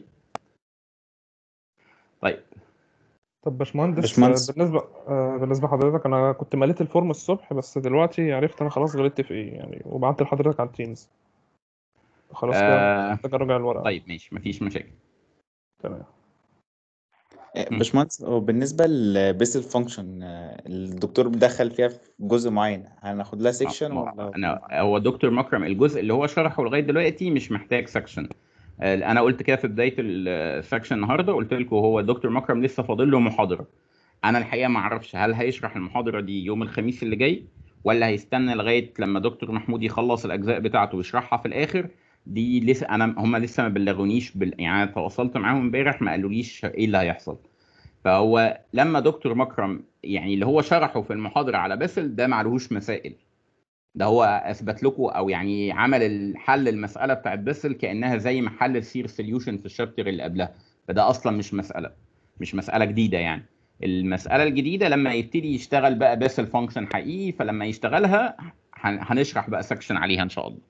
طيب
طب باشمهندس
باشمهندس.
آه، بالنسبة آه، بالنسبة لحضرتك أنا كنت مليت الفورم الصبح بس دلوقتي عرفت أنا خلاص غلطت في إيه يعني وبعت لحضرتك على التيمز خلاص كده
آه
محتاج أراجع الورقة
طيب ماشي مفيش مشاكل
تمام
مم.
باشمهندس هو بالنسبة للبيسل فانكشن الدكتور دخل فيها في جزء معين هناخد لها سيكشن ولا
انا هو دكتور مكرم الجزء اللي هو شرحه لغايه دلوقتي مش محتاج سكشن انا قلت كده في بدايه السكشن النهارده قلت لكم هو دكتور مكرم لسه فاضل له محاضره انا الحقيقه ما اعرفش هل هيشرح المحاضره دي يوم الخميس اللي جاي ولا هيستنى لغايه لما دكتور محمود يخلص الاجزاء بتاعته ويشرحها في الاخر دي لسه انا هم لسه ما بلغونيش بال... يعني انا تواصلت معاهم امبارح ما قالوليش ايه اللي هيحصل فهو لما دكتور مكرم يعني اللي هو شرحه في المحاضره على باسل ده معلهوش مسائل ده هو اثبت لكم او يعني عمل الحل المساله بتاعت باسل كانها زي ما حل السير سوليوشن في الشابتر اللي قبلها فده اصلا مش مساله مش مساله جديده يعني المساله الجديده لما يبتدي يشتغل بقى باسل فانكشن حقيقي فلما يشتغلها هن- هنشرح بقى سكشن عليها ان شاء الله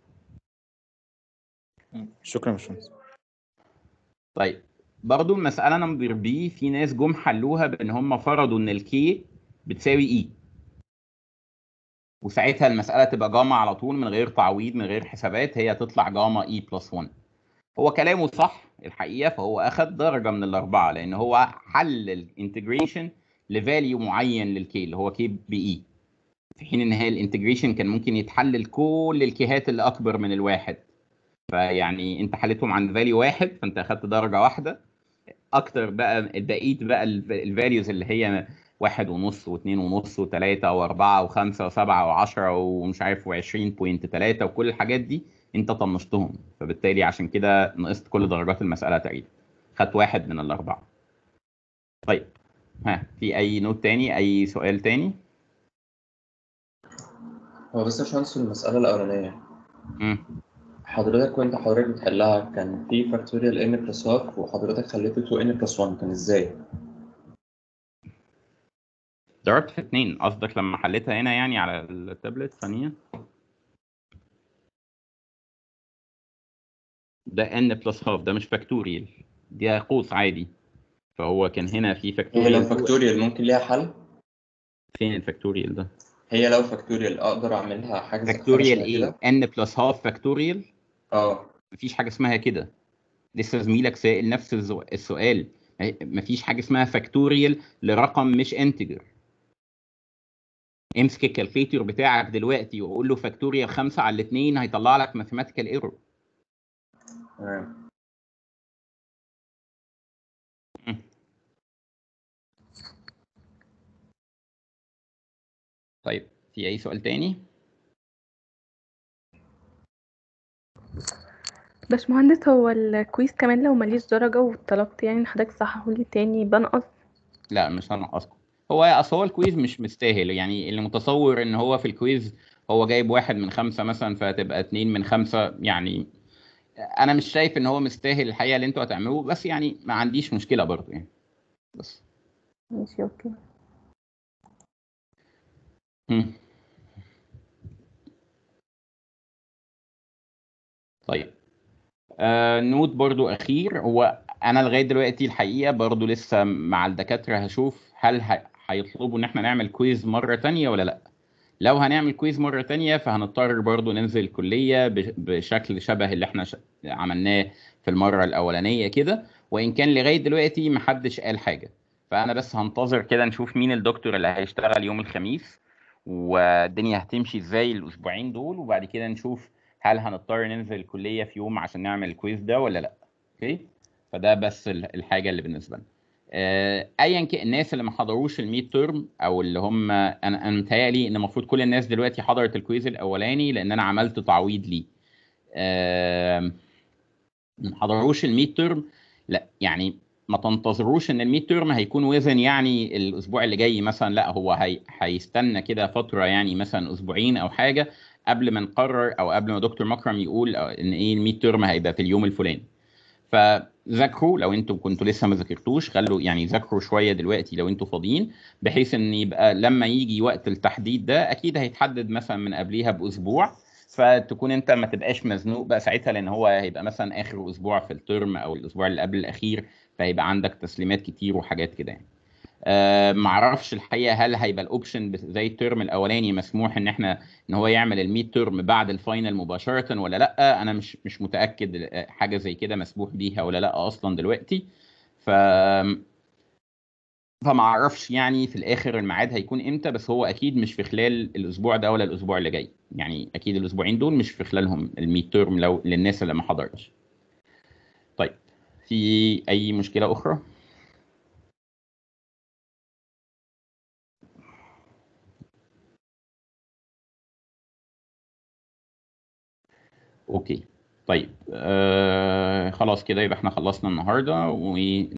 شكرا يا باشمهندس
طيب برضو المسألة نمبر بي في ناس جم حلوها بإن هم فرضوا إن الكي بتساوي إي وساعتها المسألة تبقى جاما على طول من غير تعويض من غير حسابات هي تطلع جاما إي بلس 1 هو كلامه صح الحقيقة فهو أخد درجة من الأربعة لأن هو حل الانتجريشن لفاليو معين للكي اللي هو كي بإي في حين إن هي الانتجريشن كان ممكن يتحلل كل الكيهات اللي أكبر من الواحد فيعني انت حلتهم عند فاليو واحد فانت اخدت درجه واحده اكتر بقى بقيت بقى الفاليوز اللي هي واحد ونص واثنين ونص وثلاثة وأربعة وخمسة وسبعة وعشرة ومش عارف وعشرين بوينت تلاتة وكل الحاجات دي أنت طنشتهم فبالتالي عشان كده نقصت كل درجات المسألة تقريبا خدت واحد من الأربعة طيب ها في أي نوت تاني أي سؤال تاني
هو بس عشان أنسى المسألة الأولانية
مم.
حضرتك وأنت حضرتك بتحلها كان في فاكتوريال ان بلس هاف وحضرتك خليته 2 ان بلس 1 كان إزاي؟
ضربت في اتنين قصدك لما حليتها هنا يعني على التابلت ثانية ده n بلس هاف ده مش فاكتوريال دي قوس عادي فهو كان هنا في
هي لو
فاكتوريال
فاكتوريال ممكن ليها حل؟
فين الفاكتوريال ده؟
هي لو فاكتوريال أقدر أعملها حاجة زي حاجة
فاكتوريال
شبه
ايه؟
كده؟
n بلس هاف فاكتوريال
اه
مفيش حاجة اسمها كده لسه زميلك سائل نفس الزو- السؤال مفيش حاجة اسمها فاكتوريال لرقم مش انتجر امسك الكالكليتور بتاعك دلوقتي وقول له فاكتوريال 5 على الاثنين هيطلع لك ماثيماتيكال ايرور
تمام
طيب في اي سؤال تاني؟
باشمهندس هو الكويز كمان لو ماليش درجة وطلبت يعني ان حضرتك تصححولي تاني بنقص
لا مش هنقصكم هو اصل هو الكويز مش مستاهل يعني اللي متصور ان هو في الكويز هو جايب واحد من خمسة مثلا فهتبقى اتنين من خمسة يعني انا مش شايف ان هو مستاهل الحقيقة اللي انتوا هتعملوه بس يعني ما عنديش مشكلة برضه يعني بس
ماشي اوكي
مم. طيب آه نوت برضو اخير هو انا لغايه دلوقتي الحقيقه برضو لسه مع الدكاتره هشوف هل ه- هيطلبوا ان احنا نعمل كويز مره تانية ولا لا لو هنعمل كويز مره تانية فهنضطر برضو ننزل الكليه بش- بشكل شبه اللي احنا ش- عملناه في المره الاولانيه كده وان كان لغايه دلوقتي محدش قال حاجه فانا بس هنتظر كده نشوف مين الدكتور اللي هيشتغل يوم الخميس والدنيا هتمشي ازاي الاسبوعين دول وبعد كده نشوف هل هنضطر ننزل الكليه في يوم عشان نعمل الكويز ده ولا لا اوكي فده بس ال- الحاجه اللي بالنسبه لنا آه، ايا كان الناس اللي ما حضروش الميد تيرم او اللي هم انا انا متهيألي ان المفروض كل الناس دلوقتي حضرت الكويز الاولاني لان انا عملت تعويض ليه آم، ما حضروش الميد تيرم لا يعني ما تنتظروش ان الميد تيرم هيكون وزن يعني الاسبوع اللي جاي مثلا لا هو هي هيستنى كده فتره يعني مثلا اسبوعين او حاجه قبل ما نقرر او قبل ما دكتور مكرم يقول ان ايه الميد تيرم هيبقى في اليوم الفلاني فذاكروا لو انتوا كنتوا لسه ما ذاكرتوش خلوا يعني ذاكروا شويه دلوقتي لو انتوا فاضيين بحيث ان يبقى لما يجي وقت التحديد ده اكيد هيتحدد مثلا من قبليها باسبوع فتكون انت ما تبقاش مزنوق بقى ساعتها لان هو هيبقى مثلا اخر اسبوع في الترم او الاسبوع اللي قبل الاخير فهيبقى عندك تسليمات كتير وحاجات كده يعني أه معرفش الحقيقه هل هيبقى الاوبشن بس- زي الترم الاولاني مسموح ان احنا ان هو يعمل الميد ترم بعد الفاينل مباشره ولا لا انا مش مش متاكد آه، حاجه زي كده مسموح بيها ولا لا اصلا دلوقتي ف فما اعرفش يعني في الاخر الميعاد هيكون امتى بس هو اكيد مش في خلال الاسبوع ده ولا الاسبوع اللي جاي يعني اكيد الاسبوعين دول مش في خلالهم الميد تيرم لو للناس اللي ما حضرتش طيب في اي مشكله اخرى اوكي طيب آه خلاص كده يبقى احنا خلصنا النهارده و